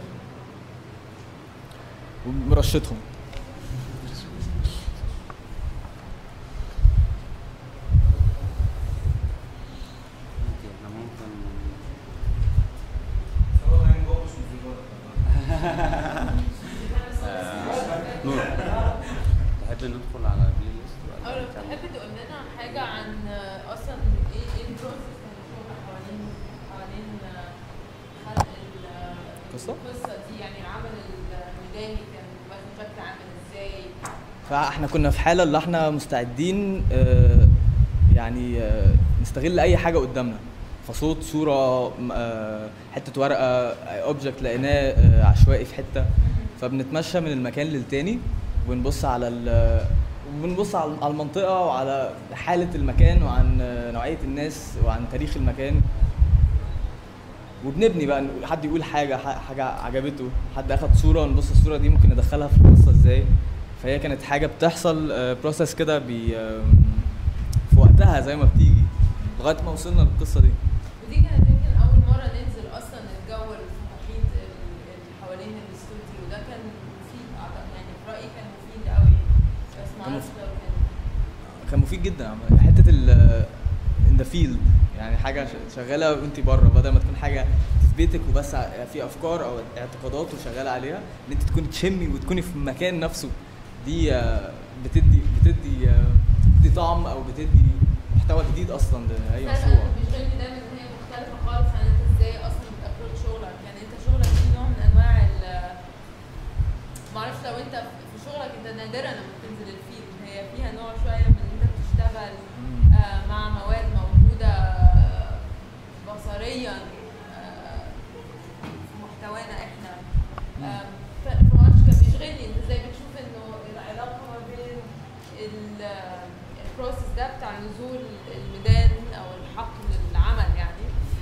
ومرشتهم نور تحب ندخل ندخل على البلاي ليست او ولا لو نكمل؟ تحب تقول لنا حاجه عن آه، اصلا ايه ايه البروسيس من الشغل حوالين حوالين آه، خلق ال- آه، قصة؟ القصه دي يعني العمل الميداني كان واخد شكل عامل ازاي فاحنا كنا في حاله اللي احنا مستعدين آه، يعني آه، نستغل اي حاجه قدامنا فصوت صوره م- آه، حته ورقه اوبجكت لقيناه آه، عشوائي في حته فبنتمشى من المكان للتاني ونبص على ال وبنبص على على المنطقه وعلى حاله المكان وعن آه، نوعيه الناس وعن تاريخ المكان وبنبني بقى نقول- حد يقول حاجه ح- حاجه عجبته حد اخد صوره نبص الصوره دي ممكن ندخلها في القصه ازاي فهي كانت حاجه بتحصل بروسيس كده بي آم، في وقتها زي ما بتيجي لغايه ما وصلنا للقصه دي ودي كانت يمكن اول مره ننزل اصلا الجو المحيط ال- اللي حوالين الاستوديو ده كان مفيد أعتقد- يعني في رايي كان مفيد قوي بس كان معرفش مفيد. لو كان كان مفيد جدا عم- حته ال ان ذا فيلد يعني حاجه ش- شغاله وانت بره بدل ما تكون حاجه في بيتك وبس ع- في افكار او اعتقادات وشغاله عليها ان انت تكوني تشمي وتكوني في المكان نفسه دي آه، بتدي بتدي آه، بتدي طعم او بتدي محتوى جديد اصلا لاي فعلا مشروع انا بيشغلني دايما ان هي مختلفه خالص عن انت ازاي اصلا بتابروت شغلك يعني انت شغلك فيه نوع من انواع ال معرفش لو انت في شغلك انت نادرا لما بتنزل الفيلد هي فيها نوع شويه من ان انت بتشتغل آه، مع مواد موجوده آه، بصريا آه، في محتوانا احنا آه، ف- فمعرفش كان بيشغلني انت ازاي بتشوف انه العلاقه ما بين ال- البروسيس ده بتاع نزول الميدان او الحقل العمل يعني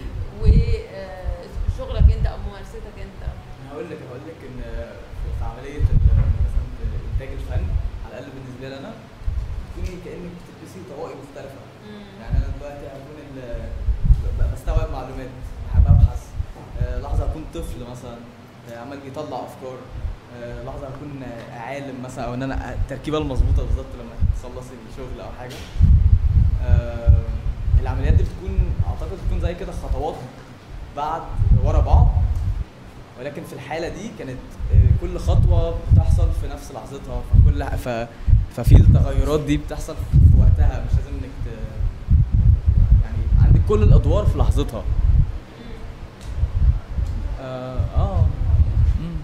وشغلك انت او ممارستك انت انا هقول لك هقول لك ان في- في عمليه ال- مثلا انتاج الفن على الاقل بالنسبه لي انا تكوني كانك بتلبسي طواقي مختلفه يعني انا دلوقتي هكون ال- ب- بستوعب معلومات بحب ابحث آه، لحظه اكون طفل مثلا آه، عمال بيطلع افكار آه، لحظه اكون آه، عالم مثلا او ان انا التركيبه المظبوطه بالظبط لما تخلصي الشغل او حاجه آه، العمليات دي بتكون اعتقد بتكون زي كده خطوات بعد ورا بعض ولكن في الحاله دي كانت آه، كل خطوه بتحصل في نفس لحظتها فكل ف ففي التغيرات دي بتحصل في وقتها مش لازم انك ت... يعني عندك كل الادوار في لحظتها اه, آه. مم.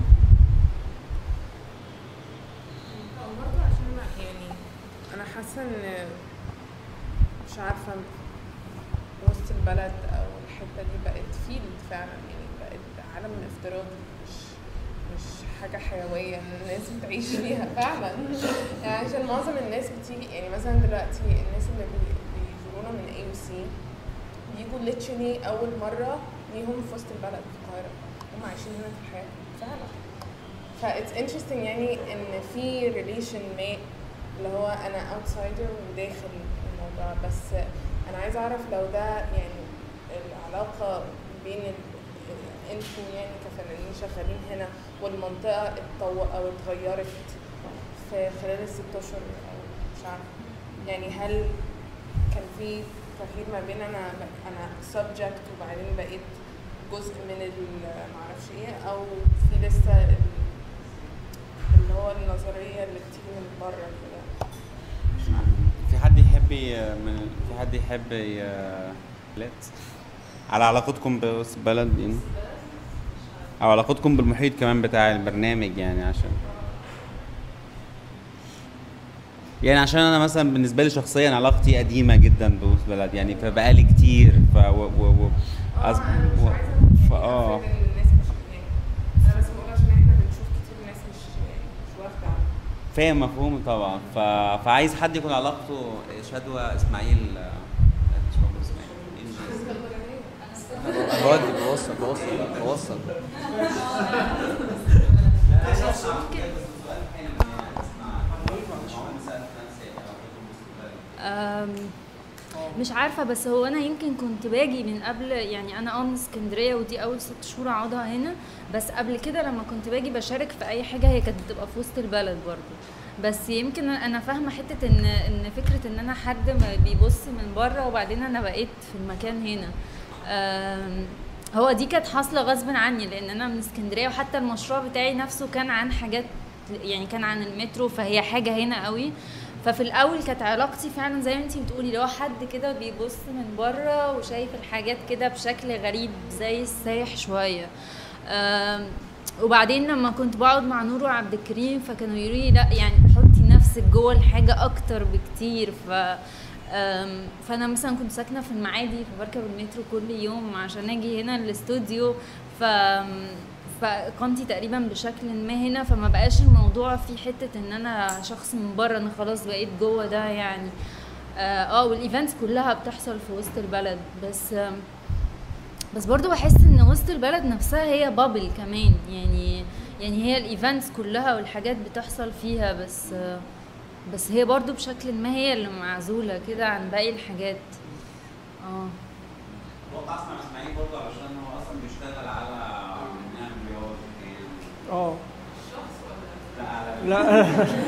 او برضه عشان أنا يعني انا حاسه ان مش عارفه وسط البلد او الحته دي بقت فيلد فعلا يعني بقت عالم افتراضي مش مش حاجه حيويه ان الناس بتعيش فيها فعلا يعني عشان معظم الناس بتيجي يعني مثلا دلوقتي الناس اللي بي- بيزورونا من اي سي بيجوا ليتشلي اول مره ليهم في وسط البلد في القاهره هم عايشين هنا في الحياه فعلا فاتس انترستنج يعني ان في ريليشن ما اللي هو انا اوتسايدر وداخل الموضوع بس انا عايزه اعرف لو ده يعني العلاقه بين ال- انتوا يعني كفنانين شغالين هنا والمنطقه اتطو او اتغيرت في خلال الست اشهر او مش عارفه يعني هل كان في تغيير ما بين انا انا سبجكت وبعدين بقيت جزء من ال- معرفش ايه او في لسه ال- اللي هو النظريه اللي بتيجي من بره كده في حد يحب ي- من في حد يحب ي- لا. على علاقتكم بوسط البلد يعني او علاقتكم بالمحيط كمان بتاع البرنامج يعني عشان يعني عشان انا مثلا بالنسبه لي شخصيا علاقتي قديمه جدا بوسط البلد يعني فبقالي كتير ف و و و اه أص- انا مش و- عايزه ف- يعني اه افرض ان الناس مش يعني انا بس بقول عشان احنا بنشوف كتير ناس مش يعني مش واخده على فاهم مفهوم طبعا ف... فعايز حد يكون علاقته شدوى اسماعيل آه، مش فاكر اسماعيل إنجاز. انا بودي بوصل بوصل بوصل أم، مش عارفة بس هو أنا يمكن كنت باجي من قبل يعني أنا اه من اسكندرية ودي أول ست شهور أقعدها هنا بس قبل كده لما كنت باجي بشارك في أي حاجة هي كانت بتبقى في وسط البلد برضه بس يمكن أنا فاهمة حتة إن إن فكرة إن أنا حد ما بيبص من بره وبعدين أنا بقيت في المكان هنا أم، هو دي كانت حاصلة غصب عني لأن أنا من اسكندرية وحتى المشروع بتاعي نفسه كان عن حاجات يعني كان عن المترو فهي حاجه هنا قوي ففي الاول كانت علاقتي فعلا زي ما انتي بتقولي لو حد كده بيبص من بره وشايف الحاجات كده بشكل غريب زي السايح شويه آم، وبعدين لما كنت بقعد مع نور وعبد الكريم فكانوا يقولوا لي لا يعني حطي نفسك جوه الحاجه اكتر بكتير ف آم، فانا مثلا كنت ساكنه في المعادي فبركب المترو كل يوم عشان اجي هنا الاستوديو ف فاقامتي تقريبا بشكل ما هنا فما بقاش الموضوع في حته ان انا شخص من بره انا خلاص بقيت جوه ده يعني اه آه، والايفنتس كلها بتحصل في وسط البلد بس آم، بس برضو بحس ان وسط البلد نفسها هي بابل كمان يعني يعني هي الايفنتس كلها والحاجات بتحصل فيها بس آه، بس هي برضو بشكل ما هي اللي معزولة كده عن باقي الحاجات اه اتوقع اسمع اسماعيل برضه علشان هو اصلا بيشتغل على برنامج رياضي يعني اه لا لا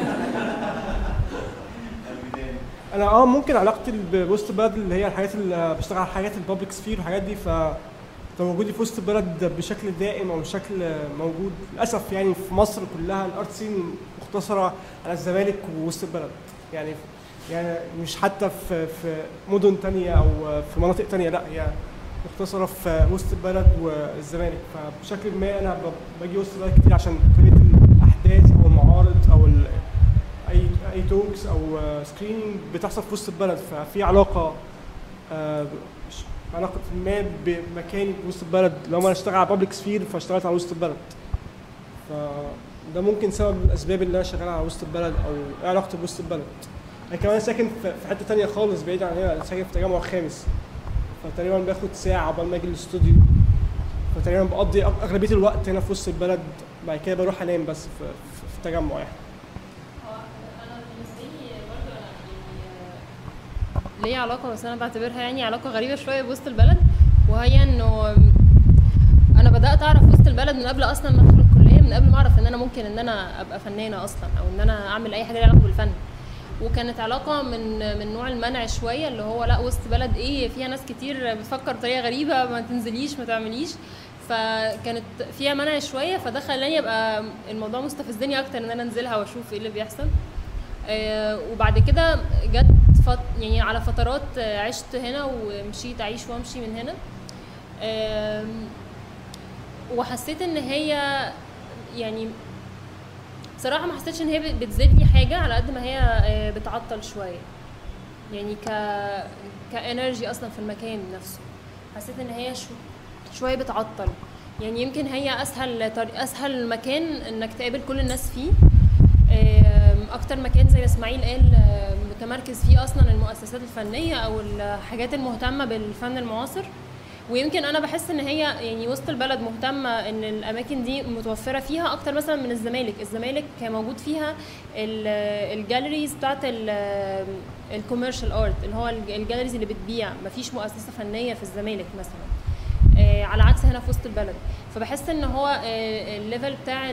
انا اه ممكن علاقتي بوسط البلد اللي هي الحاجات اللي بشتغل على حاجات البابليك سفير والحاجات دي ف فوجودي في وسط البلد بشكل دائم او بشكل موجود للاسف يعني في مصر كلها الارت سين مختصره على الزمالك ووسط البلد يعني يعني مش حتى في في مدن تانية او في مناطق تانية لا هي مختصره في وسط البلد والزمالك فبشكل ما انا ب- باجي وسط البلد كتير عشان كميه الاحداث او المعارض او ال- اي اي توكس او سكريننج بتحصل في وسط البلد ففي علاقه آه، ش- علاقه ما بمكاني في وسط البلد لو انا اشتغل على بابليك سفير فاشتغلت على وسط البلد فده ممكن سبب من الاسباب اللي انا شغال على وسط البلد او ايه علاقتي بوسط البلد انا كمان ساكن في في حته تانية خالص بعيد عن هنا أنا ساكن في تجمع خامس فتقريبا باخد ساعه عقبال ما اجي الاستوديو فتقريبا بقضي أغ- اغلبيه الوقت هنا في وسط البلد بعد كده بروح انام بس في, في, في التجمع يعني ليا علاقه بس انا بعتبرها يعني علاقه غريبه شويه بوسط البلد وهي انه انا بدات اعرف وسط البلد من قبل اصلا ما ادخل الكليه من قبل ما اعرف ان انا ممكن ان انا ابقى فنانه اصلا او ان انا اعمل اي حاجه ليها علاقه بالفن وكانت علاقه من من نوع المنع شويه اللي هو لا وسط بلد ايه فيها ناس كتير بتفكر بطريقه غريبه ما تنزليش ما تعمليش فكانت فيها منع شويه فده خلاني ابقى الموضوع مستفزني اكتر ان انا انزلها واشوف ايه اللي بيحصل آه، وبعد كده جت فت... يعني على فترات آه، عشت هنا ومشيت اعيش وامشي من هنا آم، وحسيت ان هي يعني بصراحه ما حسيتش ان هي بت- بتزيد لي حاجه على قد ما هي آه، بتعطل شويه يعني ك كانرجي اصلا في المكان نفسه حسيت ان هي شو... شويه بتعطل يعني يمكن هي اسهل طريق اسهل مكان انك تقابل كل الناس فيه آم، اكتر مكان زي ما اسماعيل قال آم، متمركز فيه اصلا المؤسسات الفنيه او الحاجات المهتمه بالفن المعاصر ويمكن انا بحس ان هي يعني وسط البلد مهتمه ان الاماكن دي متوفره فيها اكتر مثلا من الزمالك الزمالك كان موجود فيها ال- الجاليريز بتاعت الكوميرشال ارت اللي هو الج- الجاليريز اللي بتبيع مفيش مؤسسه فنيه في الزمالك مثلا آه، على عكس هنا في وسط البلد فبحس ان هو آه، الليفل بتاع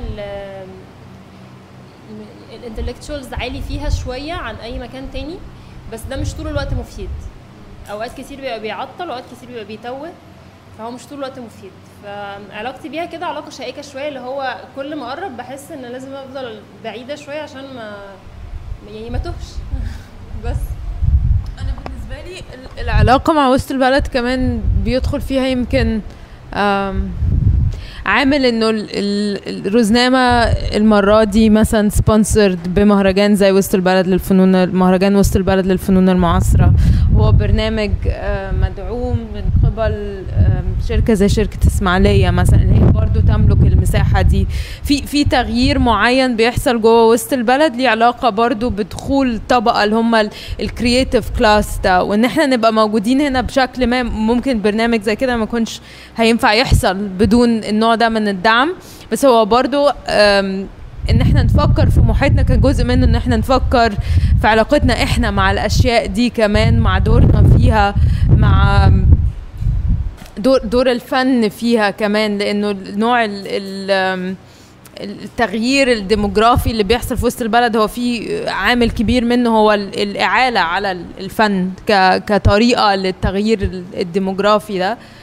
الانتلكتشوالز عالي فيها شويه عن اي مكان تاني بس ده مش طول الوقت مفيد اوقات كتير بيبقى بيعطل واوقات كتير بيبقى بيتوه فهو مش طول الوقت مفيد فعلاقتي بيها كده علاقه شائكه شويه اللي هو كل ما اقرب بحس ان لازم افضل بعيده شويه عشان ما يعني ما تهش بس انا بالنسبه لي ال- العلاقه مع وسط البلد كمان بيدخل فيها يمكن آم، عامل انه ال- ال- الرزنامه المره دي مثلا سبونسرد بمهرجان زي وسط البلد للفنون مهرجان وسط البلد للفنون المعاصره هو برنامج آه، مدعوم من قبل آم، شركه زي شركه اسماعيليه مثلا اللي هي برضو تملك المساحه دي في في تغيير معين بيحصل جوه وسط البلد ليه علاقه برضو بدخول طبقه اللي هم الكرييتيف كلاس ده وان احنا نبقى موجودين هنا بشكل ما ممكن برنامج زي كده ما يكونش هينفع يحصل بدون النوع ده من الدعم بس هو برضو أم، ان احنا نفكر في محيطنا كجزء منه ان احنا نفكر في علاقتنا احنا مع الاشياء دي كمان مع دورنا فيها مع دور دور الفن فيها كمان لانه نوع ال ال التغيير الديموغرافي اللي بيحصل في وسط البلد هو في عامل كبير منه هو ال- الإعالة على ال- الفن ك- كطريقة للتغيير ال- الديموغرافي ده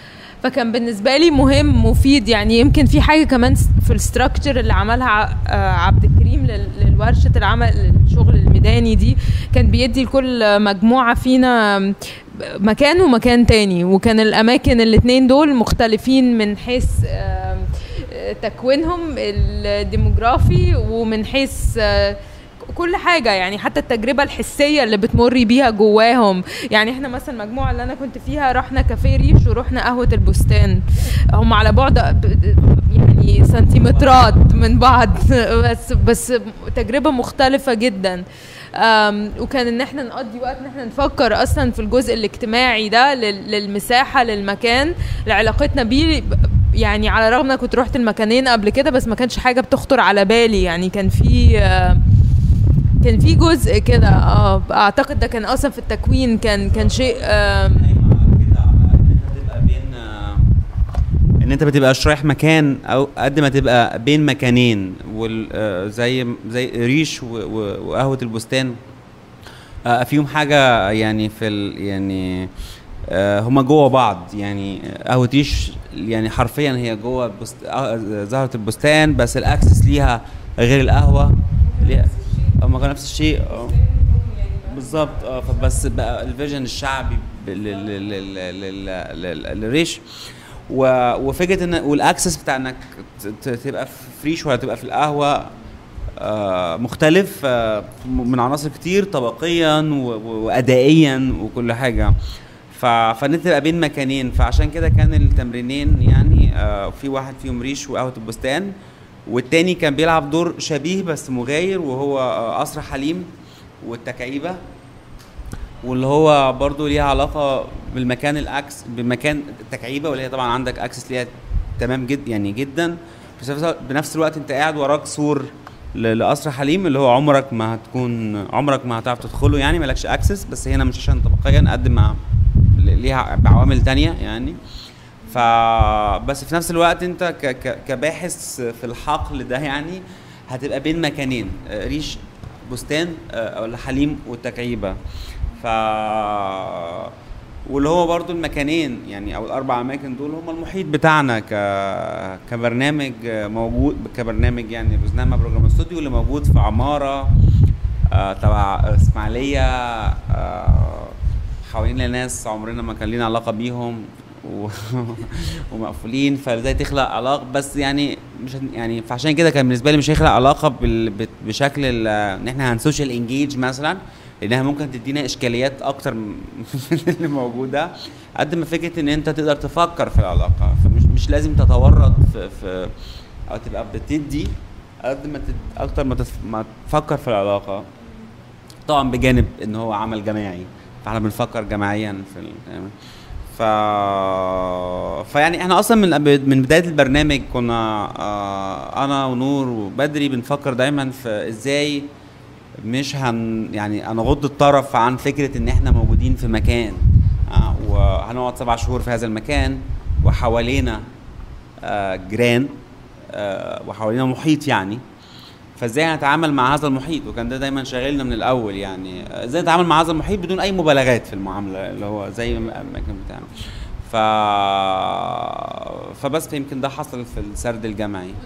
فكان بالنسبه لي مهم مفيد يعني يمكن في حاجه كمان في الستراكشر اللي عملها ع- آه، عبد الكريم لل- للورشه العمل الشغل الميداني دي كان بيدي لكل مجموعه فينا مكان ومكان تاني وكان الاماكن الاتنين دول مختلفين من حيث آم، آه، تكوينهم الديموغرافي ومن حيث آه، كل حاجه يعني حتى التجربه الحسيه اللي بتمري بيها جواهم يعني احنا مثلا المجموعه اللي انا كنت فيها رحنا كافيه ريش ورحنا قهوه البستان هم على بعد ب- يعني سنتيمترات من بعض بس بس تجربه مختلفه جدا أم، وكان ان احنا نقضي وقت ان احنا نفكر اصلا في الجزء الاجتماعي ده لل- للمساحه للمكان لعلاقتنا بيه ب- يعني على الرغم ان انا كنت رحت المكانين قبل كده بس ما كانش حاجه بتخطر على بالي يعني كان في آه، كان في جزء كده اه اعتقد ده كان اصلا في التكوين كان كان شيء آه ان انت ما تبقاش رايح مكان او قد ما تبقى بين مكانين وال آه، زي زي ريش و- و- وقهوه البستان آه، فيهم حاجه يعني في ال يعني آه، هما جوه بعض يعني قهوه ريش يعني حرفيا هي جوه البست... آه، زهره البستان بس الاكسس ليها غير القهوه ليها هما كانوا نفس الشيء اه بالظبط اه فبس بقى الفيجن الشعبي ب- لل- لل- لل- لل- لل- للريش و- وفكره ان والاكسس بتاع انك ت- ت- تبقى في فريش ولا تبقى في القهوه آه، مختلف آه، من عناصر كتير طبقيا و- و- وادائيا وكل حاجه ف- فان انت تبقى بين مكانين فعشان كده كان التمرينين يعني آه، في واحد فيهم ريش وقهوه البستان والتاني كان بيلعب دور شبيه بس مغاير وهو آه، قصر حليم والتكعيبه واللي هو برضو ليها علاقه بالمكان الاكس بمكان التكعيبه واللي هي طبعا عندك اكسس ليها تمام جد يعني جدا بس في نفس الوقت- بنفس الوقت انت قاعد وراك سور ل- لقصر حليم اللي هو عمرك ما هتكون عمرك ما هتعرف تدخله يعني مالكش اكسس بس هنا مش عشان طبقيا قد ما ل- ليها بعوامل تانية يعني ف بس في نفس الوقت انت ك... ك... كباحث في الحقل ده يعني هتبقى بين مكانين آه، ريش بستان آه، ولا حليم والتكعيبه ف واللي هو برضو المكانين يعني او الاربع اماكن دول هم المحيط بتاعنا ك... كبرنامج موجود كبرنامج يعني روزنامه بروجرام استوديو اللي موجود في عماره آه، تبع اسماعيليه آه، حوالينا ناس عمرنا ما كان لينا علاقه بيهم و... ومقفولين فازاي تخلق علاقه بس يعني مش هن- يعني فعشان كده كان بالنسبه لي مش هيخلق علاقه بال... بت- بشكل ال- ان احنا هنسوشيال انجيج مثلا لانها ممكن تدينا اشكاليات اكتر من اللي موجوده قد ما فكره ان انت تقدر تفكر في العلاقه فمش مش لازم تتورط في, في او تبقى بتدي قد ما تد... اكتر ما, تف... ما تفكر في العلاقه طبعا بجانب ان هو عمل جماعي فاحنا بنفكر جماعيا في ال... ف فيعني احنا اصلا من من بدايه البرنامج كنا آه، انا ونور وبدري بنفكر دايما في ازاي مش هن يعني هنغض الطرف عن فكره ان احنا موجودين في مكان آه، وهنقعد سبع شهور في هذا المكان وحوالينا آه، جيران آه، وحوالينا محيط يعني فازاي هنتعامل مع هذا المحيط وكان ده دايما شاغلنا من الاول يعني آه، ازاي نتعامل مع هذا المحيط بدون اي مبالغات في المعامله اللي هو زي ما ما كان بتعمل ف فبس يمكن ده حصل في السرد الجمعي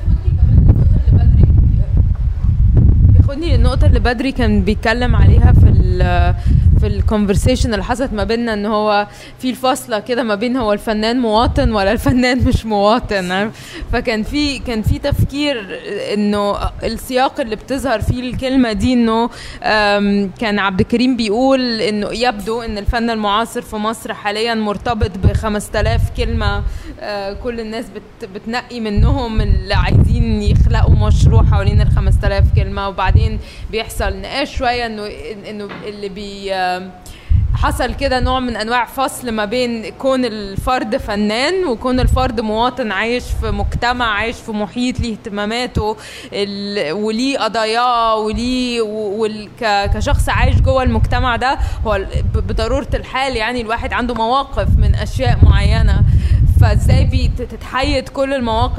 بياخدني للنقطة اللي بدري كان بيتكلم عليها في ال في الكونفرسيشن اللي حصلت ما بيننا ان هو في الفاصلة كده ما بين هو الفنان مواطن ولا الفنان مش مواطن عارف؟ فكان في كان في تفكير انه السياق اللي بتظهر فيه الكلمة دي انه أم، كان عبد الكريم بيقول انه يبدو ان الفن المعاصر في مصر حاليا مرتبط ب 5000 كلمة آه، كل الناس بت بتنقي منهم اللي عايزين يخلقوا مشروع حوالين ال 5000 كلمة وبعدين بيحصل نقاش شوية انه انه اللي بي آم، حصل كده نوع من انواع فصل ما بين كون الفرد فنان وكون الفرد مواطن عايش في مجتمع عايش في محيط ليه اهتماماته ال- وليه قضاياه وليه و- وال- ك- كشخص عايش جوه المجتمع ده هو ال- ب- بضروره الحال يعني الواحد عنده مواقف من اشياء معينه فازاي بتتحيد كل المواقف دي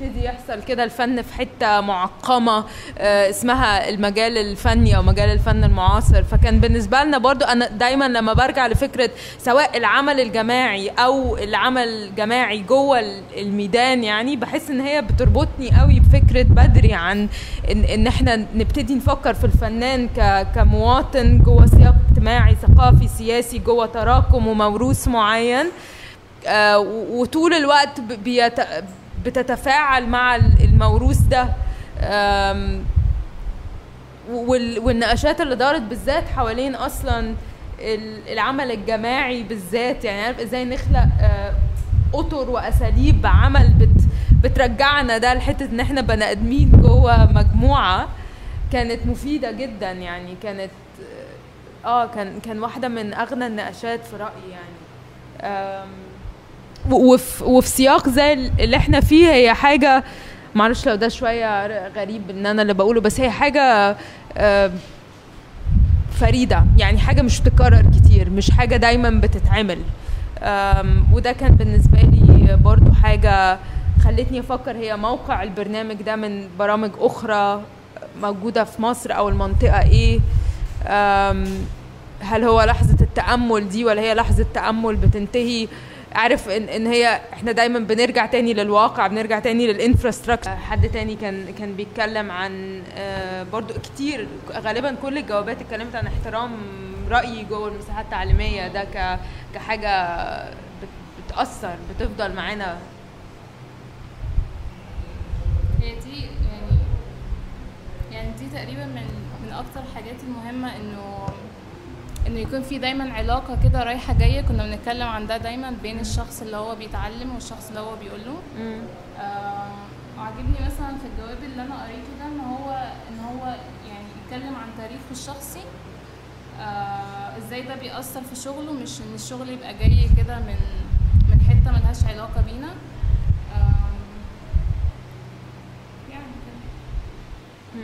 يبتدي يحصل كده الفن في حته معقمه آه، اسمها المجال الفني او مجال الفن المعاصر فكان بالنسبه لنا برضو انا دايما لما برجع لفكره سواء العمل الجماعي او العمل الجماعي جوه ال- الميدان يعني بحس ان هي بتربطني قوي بفكره بدري عن ان, إن احنا نبتدي نفكر في الفنان ك كمواطن جوه سياق اجتماعي ثقافي سياسي جوه تراكم وموروث معين آه، و- وطول الوقت ب- بيت... بتتفاعل مع ال- الموروث ده آم، وال... والنقاشات اللي دارت بالذات حوالين اصلا ال- العمل الجماعي بالذات يعني عارف ازاي نخلق آه، اطر واساليب عمل بت... بترجعنا ده لحته ان احنا بني ادمين جوه مجموعه كانت مفيده جدا يعني كانت اه كان كان واحده من اغنى النقاشات في رايي يعني آم، و- وفي وفي سياق زي اللي احنا فيه هي حاجه معرفش لو ده شويه ر- غريب ان انا اللي بقوله بس هي حاجه آم، فريده يعني حاجه مش بتتكرر كتير مش حاجه دايما بتتعمل آم، وده كان بالنسبه لي برضو حاجه خلتني افكر هي موقع البرنامج ده من برامج اخرى موجوده في مصر او المنطقه ايه آم، هل هو لحظه التامل دي ولا هي لحظه تامل بتنتهي عارف ان ان هي احنا دايما بنرجع تاني للواقع بنرجع تاني للانفراستراكشر حد تاني كان كان بيتكلم عن آه، برضو كتير غالبا كل الجوابات اتكلمت عن احترام رايي جوه المساحات التعليميه ده ك كحاجه بت- بتاثر بتفضل معانا هي دي يعني يعني دي تقريبا من من اكتر الحاجات المهمه انه انه يكون في دايما علاقه كده رايحه جايه كنا بنتكلم عن ده دايما بين الشخص اللي هو بيتعلم والشخص اللي هو بيقول له آه عاجبني مثلا في الجواب اللي انا قريته ده ان هو ان هو يعني يتكلم عن تاريخه الشخصي آه ازاي ده بيأثر في شغله مش ان الشغل يبقى جاي كده من من حته ملهاش علاقه بينا آم، يعني كده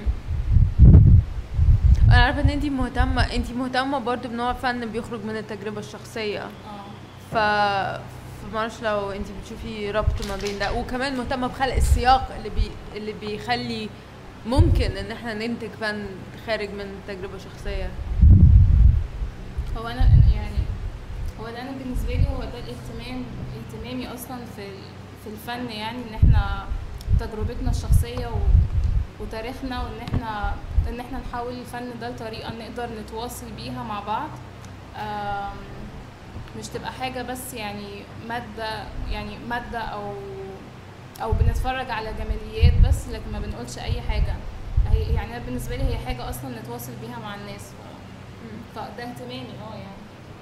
انا عارفه ان انت مهتمه انت مهتمه برضو بنوع فن بيخرج من التجربه الشخصيه ف فمعرفش لو انت بتشوفي ربط ما بين ده وكمان مهتمه بخلق السياق اللي بي اللي بيخلي ممكن ان احنا ننتج فن خارج من تجربه شخصيه هو انا يعني هو ده انا بالنسبه لي هو ده الاهتمام اهتمامي اصلا في ال- في الفن يعني ان احنا تجربتنا الشخصيه و وتاريخنا وان احنا ان احنا نحول الفن ده لطريقه نقدر نتواصل بيها مع بعض آم، مش تبقى حاجه بس يعني ماده يعني ماده او او بنتفرج على جماليات بس لكن ما بنقولش اي حاجه هي يعني أنا بالنسبه لي هي حاجه اصلا نتواصل بيها مع الناس ف- فده اهتمامي اه يعني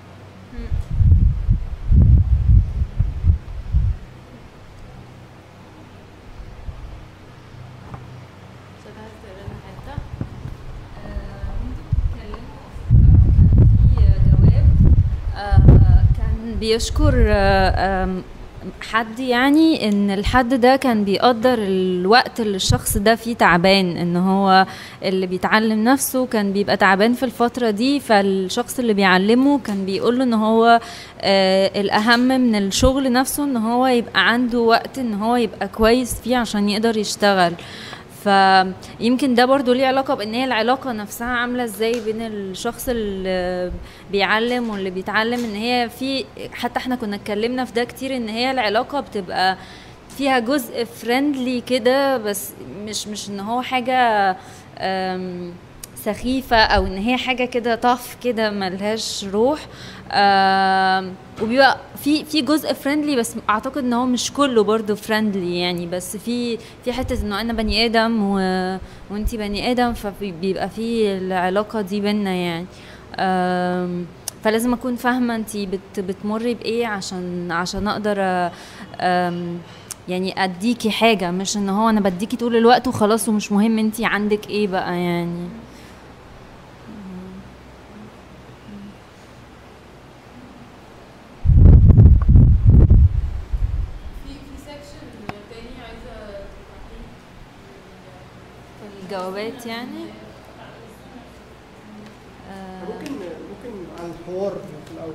كان بيشكر آه، آم، حد يعني ان الحد ده كان بيقدر الوقت اللي الشخص ده فيه تعبان ان هو اللي بيتعلم نفسه كان بيبقى تعبان في الفترة دي فالشخص اللي بيعلمه كان بيقول له ان هو آه الاهم من الشغل نفسه ان هو يبقى عنده وقت ان هو يبقى كويس فيه عشان يقدر يشتغل فيمكن ده برضو ليه علاقة بان هي العلاقة نفسها عاملة ازاي بين الشخص اللي بيعلم واللي بيتعلم ان هي في حتى احنا كنا اتكلمنا في ده كتير ان هي العلاقة بتبقى فيها جزء فريندلي كده بس مش مش ان هو حاجة أم، سخيفة او ان هي حاجة كده طف كده ملهاش روح آم، وبيبقى في في جزء فريندلي بس اعتقد ان هو مش كله برضه فريندلي يعني بس في في حته انه انا بني ادم و... وانتي بني ادم فبيبقى في العلاقه دي بينا يعني آم، فلازم اكون فاهمه انتي بت بتمري بايه عشان عشان اقدر أ- آم، يعني اديكي حاجه مش ان هو انا بديكي طول الوقت وخلاص ومش مهم انتي عندك ايه بقى يعني في في سيكشن تاني عايزه الجوابات يعني ممكن ممكن عن الحوار في الاول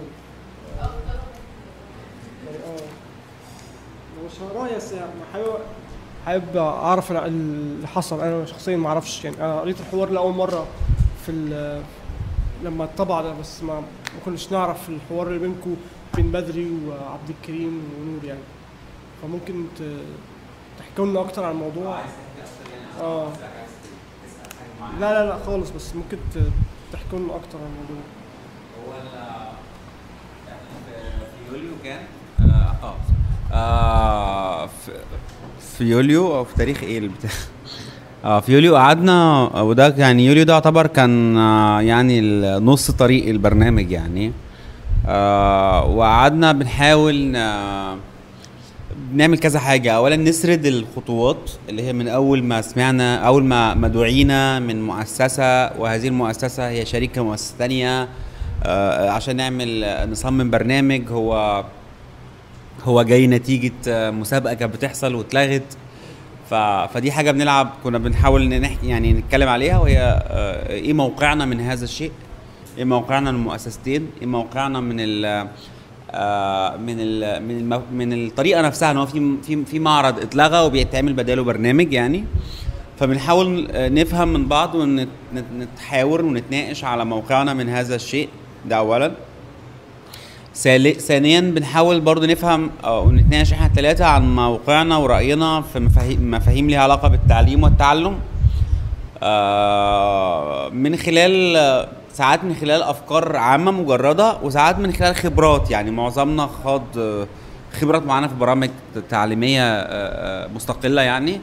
يعني اه مش هقراها يا ساعة حاجه حابب اعرف أنا اللي حصل انا شخصيا ما اعرفش يعني انا قريت الحوار لاول مره في ال- لما اتطبع ده بس ما ما كناش نعرف الحوار اللي بينكم بين بدري وعبد الكريم ونور يعني فممكن ت- تحكوا لنا اكتر عن الموضوع اه لا لا لا خالص بس ممكن ت- تحكوا لنا اكتر عن الموضوع في يوليو كان اه اه في, في يوليو او في تاريخ ايه البتاع اه في يوليو قعدنا وده يعني يوليو ده يعتبر كان آه، يعني ال- نص طريق البرنامج يعني آه وقعدنا بنحاول ن- بنعمل كذا حاجة أولا نسرد الخطوات اللي هي من أول ما سمعنا أول ما ما دعينا من مؤسسة وهذه المؤسسة هي شريكة مؤسسة تانية آه، عشان نعمل آه، نصمم برنامج هو هو جاي نتيجة آه، مسابقة كانت بتحصل واتلغت ف... فدي حاجة بنلعب كنا بنحاول نحكي يعني نتكلم عليها وهي آه، ايه موقعنا من هذا الشيء ايه موقعنا من المؤسستين ايه موقعنا من ال آه، من ال من الم من الطريقه نفسها ان هو في في في معرض اتلغى وبيتعمل بداله برنامج يعني فبنحاول آه، نفهم من بعض ونتحاور ونتناقش على موقعنا من هذا الشيء ده اولا ثالي- ثانيا بنحاول برضو نفهم آه، ونتناقش احنا الثلاثه عن موقعنا وراينا في مفاهيم مفاهيم ليها علاقه بالتعليم والتعلم آه، من خلال آه، ساعات من خلال افكار عامه مجرده وساعات من خلال خبرات يعني معظمنا خاض آه، خبرات معانا في برامج تعليميه آه، آه، مستقله يعني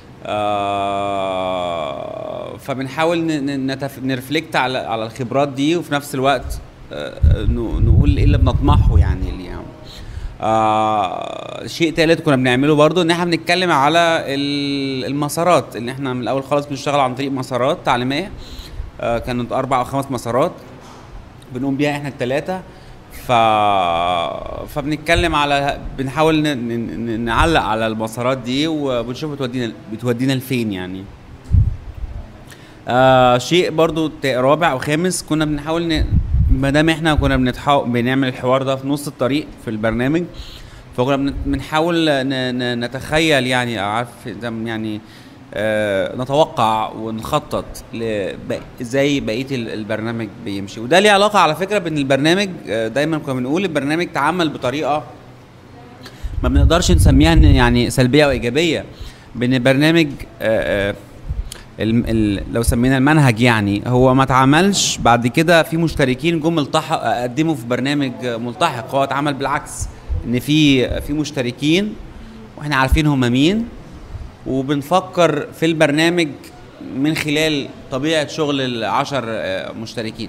آه، فبنحاول ن- ن- نتف... نرفلكت على على الخبرات دي وفي نفس الوقت آه، ن- نقول ايه اللي بنطمحه يعني اللي يعني آه شيء تالت كنا بنعمله برضو ان احنا بنتكلم على ال- المسارات ان احنا من الاول خالص بنشتغل عن طريق مسارات تعليميه آه كانت اربع او خمس مسارات بنقوم بيها احنا الثلاثه ف... فبنتكلم على بنحاول ن... ن... ن- نعلق على المسارات دي وبنشوف بتودينا بتودينا لفين يعني آه شيء برضو تا- رابع وخامس كنا بنحاول ن... ما دام احنا كنا بنتحا... بنعمل الحوار ده في نص الطريق في البرنامج فكنا بن- بنحاول ن... ن... نتخيل يعني عارف زي- يعني آه نتوقع ونخطط لب... ازاي بقيه ال- البرنامج بيمشي وده ليه علاقه على فكره بان البرنامج آه دايما كنا بنقول البرنامج تعمل بطريقه ما بنقدرش نسميها إن يعني سلبيه او ايجابيه بان البرنامج آه، آه، الم- ال- لو سمينا المنهج يعني هو ما اتعملش بعد كده في مشتركين جم التحق قدموا في برنامج ملتحق هو اتعمل بالعكس ان في في مشتركين واحنا عارفين هم مين وبنفكر في البرنامج من خلال طبيعه شغل العشر آه، مشتركين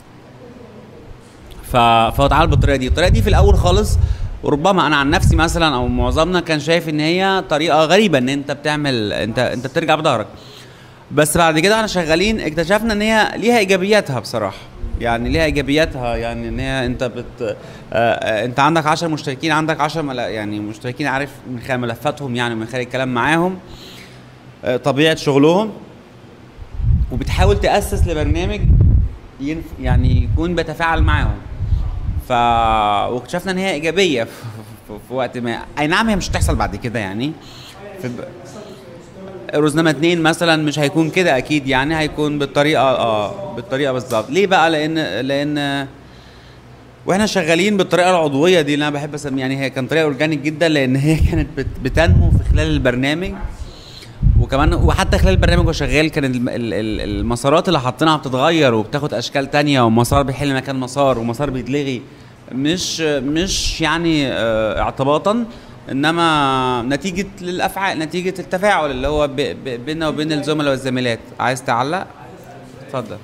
ف... فهو اتعامل بالطريقه دي الطريقه دي في الاول خالص وربما انا عن نفسي مثلا او معظمنا كان شايف ان هي طريقه غريبه ان انت بتعمل انت انت بترجع بظهرك بس بعد كده احنا شغالين اكتشفنا ان هي ليها ايجابياتها بصراحه يعني ليها ايجابياتها يعني ان هي انت بت آه آه انت عندك 10 مشتركين عندك 10 مل... يعني مشتركين عارف من خلال ملفاتهم يعني من خلال الكلام معاهم آه طبيعه شغلهم وبتحاول تاسس لبرنامج ينف... يعني يكون بيتفاعل معاهم ف واكتشفنا ان هي ايجابيه في, في, في وقت ما اي نعم هي مش هتحصل بعد كده يعني في ب... روزنامه اتنين مثلا مش هيكون كده اكيد يعني هيكون بالطريقه اه بالطريقه بالظبط ليه بقى لان لان واحنا شغالين بالطريقه العضويه دي اللي انا بحب اسميها يعني هي كانت طريقه اورجانيك جدا لان هي كانت بت... بتنمو في خلال البرنامج وكمان وحتى خلال البرنامج وشغال كان الم- ال- ال- المسارات اللي حاطينها بتتغير وبتاخد اشكال تانية ومسار بيحل مكان مسار ومسار بيتلغي مش مش يعني آه، اعتباطا انما نتيجه للافعال نتيجه التفاعل اللي هو ب- ب- بيننا وبين الزملاء والزميلات عايز تعلق اتفضل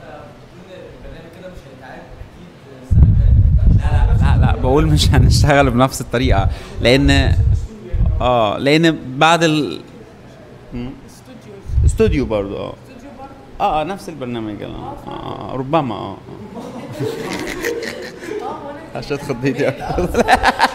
لا لا بقول مش هنشتغل بنفس الطريقه لان اه لان بعد ال مم. استوديو برضو اه اه اه نفس البرنامج اه, آه, آه ربما اه عشان خضيتي